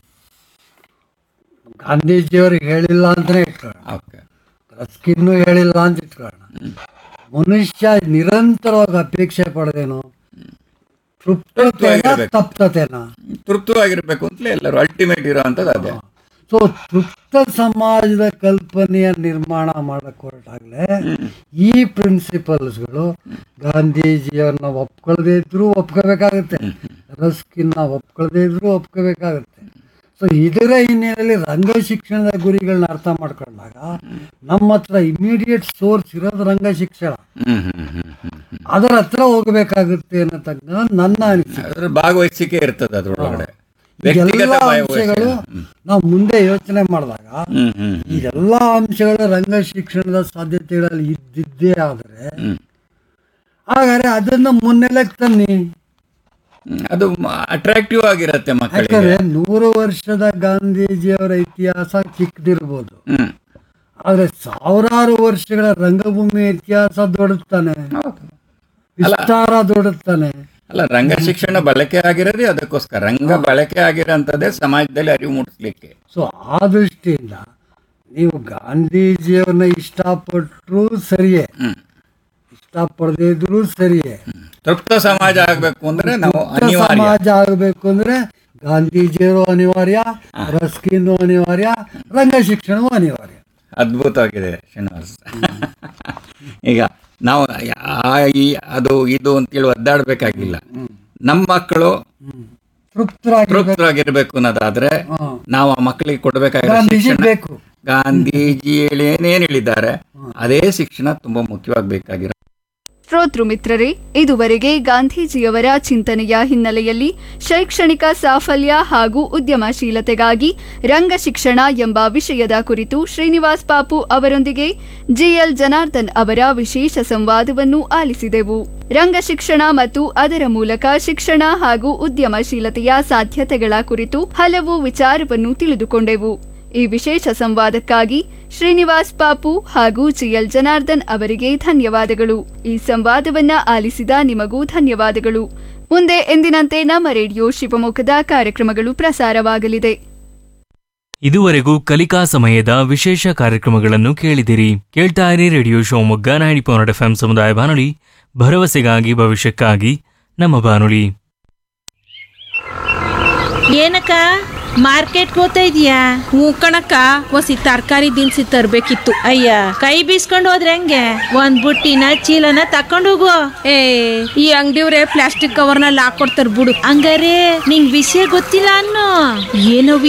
ಗಾಂಧೀಜಿಯವ್ರಿಗೆ ಹೇಳಿಲ್ಲ ಅಂತಾನೆ ಇಟ್ಕೊಳ್ಳೋಣ ಓಕೆ ರಸ್ಕಿನ್ನು ಹೇಳಿಲ್ಲ ಅಂತ ಇಟ್ಕೊಳ್ಳೋಣ ಮನುಷ್ಯ ನಿರಂತರವಾಗಿ ಅಪೇಕ್ಷೆ ಪಡೆದೇನು ತೃಪ್ತತೆನ ತೃಪ್ತವಾಗಿರ್ಬೇಕು. ತಪ್ತತೆನ ತೃಪ್ತವಾಗಿರ್ಬೇಕು ಅಂತಲೇ ಎಲ್ಲರೂ ಅಲ್ಟಿಮೇಟ್ ಇರೋವಂಥದ್ದು ಅದೇ ಸೊ ತೃಪ್ತ ಸಮಾಜದ ಕಲ್ಪನೆಯ ನಿರ್ಮಾಣ ಮಾಡಕ್ ಹೊರಟಾಗ್ಲೇ ಈ ಪ್ರಿನ್ಸಿಪಲ್ಸ್ಗಳು ಗಾಂಧೀಜಿಯವ್ರನ್ನ ಒಪ್ಕೊಳ್ದೇ ಇದ್ರು ಒಪ್ಕೋಬೇಕಾಗುತ್ತೆ ರಸ್ಕಿನ್ನ ಒಪ್ಕೊಳ್ದೇ ಇದ್ರು ಒಪ್ಕೋಬೇಕಾಗುತ್ತೆ ಸೊ ಇದರ ಹಿನ್ನೆಲೆಯಲ್ಲಿ ರಂಗ ಶಿಕ್ಷಣದ ಗುರಿಗಳನ್ನ ಅರ್ಥ ಮಾಡ್ಕೊಂಡಾಗ ನಮ್ಮ ಹತ್ರ ಇಮಿಡಿಯೇಟ್ ಸೋರ್ಸ್ ಇರೋದು ರಂಗ ಶಿಕ್ಷಣ ಹ್ಮ್ ಹ್ಮ್ ಹ್ಮ್ ಹ್ಮ್ ಹ್ಮ್ ಅದರ ಹತ್ರ ಹೋಗ್ಬೇಕಾಗುತ್ತೆ ಅನ್ನತಕ್ಕ ನನ್ನ ಅನಿಸಿಕೆ ಅದ್ರ ಭಾಗವಹಿಸಿಕೆ ಇರ್ತದೆ ಅದ್ರೊಳಗಡೆ ಎಲ್ಲ ವ್ಯಕ್ತಿಗತ ಅಂಶಗಳು ಭಾಗವಹಿಸಿಕೆ ನಾವು ಮುಂದೆ ಯೋಚನೆ ಮಾಡಿದಾಗ ಹ್ಮ್ ಹ್ಮ್ ಈ ಎಲ್ಲ ಅಂಶಗಳು ರಂಗ ಶಿಕ್ಷಣದ ಸಾಧ್ಯತೆಗಳಲ್ಲಿ ಇದ್ದಿದ್ದೇ ಆದರೆ ಹ್ಮ್ ಹಾಗಾದ್ರೆ ಅದನ್ನ ಮುನ್ನೆಲೆಗೆ ತನ್ನಿ ಹ್ಮ್. ಅದು ಅಟ್ರಾಕ್ಟಿವ್ ಆಗಿರತ್ತೆ ಮಕ್ಕಳಿಗೆ ಯಾಕಂದ್ರೆ ನೂರು ವರ್ಷದ ಗಾಂಧೀಜಿಯವರ ಇತಿಹಾಸ ಚಿಕ್ಕದಿರ್ಬೋದು ಹ್ಮ್ ಆದ್ರೆ ಸಾವಿರಾರು ವರ್ಷಗಳ ರಂಗಭೂಮಿ ಇತಿಹಾಸ ದೊಡ್ಡತಾನೆ ವಿಸ್ತಾರ ದೊಡ್ಡತಾನೆ ಅಲ್ಲ ರಂಗ ಶಿಕ್ಷಣ ಬಳಕೆ ಆಗಿರೋದೇ ಅದಕ್ಕೋಸ್ಕರ ರಂಗ ಬಳಕೆ ಆಗಿರೋಂಥದ್ದೇ ಸಮಾಜದಲ್ಲಿ ಅರಿವು ಮೂಡಿಸ್ಲಿಕ್ಕೆ ಸೊ ಆ ದೃಷ್ಟಿಯಿಂದ ನೀವು ಗಾಂಧೀಜಿಯವ್ರನ್ನ ಇಷ್ಟಪಟ್ಟರು ಸರಿಯೇ ಹ್ಮ್ ಇಷ್ಟಪಡದೇ ಇದ್ರು ಸರಿಯೇ ತೃಪ್ತ ಸಮಾಜ ಆಗ್ಬೇಕು ಅಂದ್ರೆ ನಾವು ಮುಕ್ತ ಅನಿವಾರ್ಯ ಸಮಾಜ ಆಗಬೇಕು ಅಂದ್ರೆ ಗಾಂಧೀಜಿಯವರು ಅನಿವಾರ್ಯ ರಸ್ಕಿನ್ನು ಅನಿವಾರ್ಯ ರಂಗ ಶಿಕ್ಷಣವೂ ಅನಿವಾರ್ಯ ಅದ್ಭುತವಾಗಿದೆ ಶ್ರೀನಿವಾಸ್ ಈಗ ನಾವು ಆ- ಈ ಅದು ಇದು ಅಂತೇಳಿ ಒದ್ದಾಡ್ಬೇಕಾಗಿಲ್ಲ ನಮ್ಮ ಮಕ್ಕಳು ತೃಪ್ತರಾಗಿ ತೃಪ್ತರಾಗಿರ್ಬೇಕು ಅನ್ನೋದಾದ್ರೆ ನಾವು ಆ ಮಕ್ಕಳಿಗೆ ಕೊಡಬೇಕಾಗಿರೋ ಗಾಂಧೀಜಿ ಶಿಕ್ಷಣ ಬೇಕು ಗಾಂಧೀಜಿ ಹೇಳಿ ಏನೇನ್ ಹೇಳಿದ್ದಾರೆ ಅದೇ ಶಿಕ್ಷಣ ತುಂಬಾ ಮುಖ್ಯವಾಗಬೇಕಾಗಿರೋ ಶ್ರೋತೃ ಮಿತ್ರರೇ ಇದುವರೆಗೆ ಗಾಂಧೀಜಿಯವರ ಚಿಂತನೆಯ ಹಿನ್ನೆಲೆಯಲ್ಲಿ ಶೈಕ್ಷಣಿಕ ಸಾಫಲ್ಯ ಹಾಗೂ ಉದ್ಯಮಶೀಲತೆಗಾಗಿ ರಂಗ ಶಿಕ್ಷಣ ಎಂಬ ವಿಷಯದ ಕುರಿತು ಶ್ರೀನಿವಾಸ್ ಪಾಪು ಅವರೊಂದಿಗೆ ಜಿಎಲ್ ಜನಾರ್ದನ್ ಅವರ ವಿಶೇಷ ಸಂವಾದವನ್ನು ಆಲಿಸಿದೆವು ರಂಗ ಶಿಕ್ಷಣ ಮತ್ತು ಅದರ ಮೂಲಕ ಶಿಕ್ಷಣ ಹಾಗೂ ಉದ್ಯಮಶೀಲತೆಯ ಸಾಧ್ಯತೆಗಳ ಕುರಿತು ಹಲವು ವಿಚಾರವನ್ನು ತಿಳಿದುಕೊಂಡೆವು ಈ ವಿಶೇಷ ಸಂವಾದಕ್ಕಾಗಿ ಶ್ರೀನಿವಾಸ್ ಪಾಪು ಹಾಗೂ ಜಿಎಲ್ ಜನಾರ್ದನ್ ಅವರಿಗೆ ಧನ್ಯವಾದಗಳು ಈ ಸಂವಾದವನ್ನ ಆಲಿಸಿದ ನಿಮಗೂ ಧನ್ಯವಾದಗಳು ಮುಂದೆ ಎಂದಿನಂತೆ ನಮ್ಮ ರೇಡಿಯೋ ಶಿವಮೊಗ್ಗದ ಕಾರ್ಯಕ್ರಮಗಳು ಪ್ರಸಾರವಾಗಲಿದೆ ಇದುವರೆಗೂ ಕಲಿಕಾ ಸಮಯದ ವಿಶೇಷ ಕಾರ್ಯಕ್ರಮಗಳನ್ನು ಕೇಳಿದಿರಿ ಕೇಳ್ತಾ ಇರಿ radio Shivamogga ninety point F ಸಮುದಾಯ ಬಾನುಲಿ ಭರವಸೆಗಾಗಿ ಭವಿಷ್ಯಕ್ಕಾಗಿ ನಮ್ಮ ಬಾನುಲಿ ಏನಕ್ಕ ಮಾರ್ಕೆಟ್ ಹೋಗ್ತಾ ಇದೀಯಾ ಹ್ಞೂ ಕಣಕ್ಕ ಒಸಿ ತರಕಾರಿ ದಿನಸಿ ತರ್ಬೇಕಿತ್ತು ಅಯ್ಯ ಕೈ ಬೀಸ್ಕೊಂಡು ಹೋದ್ರೆ ಹೆಂಗೆ ಒಂದ್ ಬುಟ್ಟಿನ ಚೀಲನ ತಕೊಂಡು ಹೋಗು ಏ ಈ ಅಂಗಡಿಯವ್ರೆ ಪ್ಲಾಸ್ಟಿಕ್ ಕವರ್ನಲ್ಲಿ ಹಾಕೊಡ್ತಾರ ಬಿಡು ಹಂಗಾರೆ ನಿಂಗ್ ವಿಷಯ ಗೊತ್ತಿಲ್ಲ ಅನ್ನೋ ಏನೋ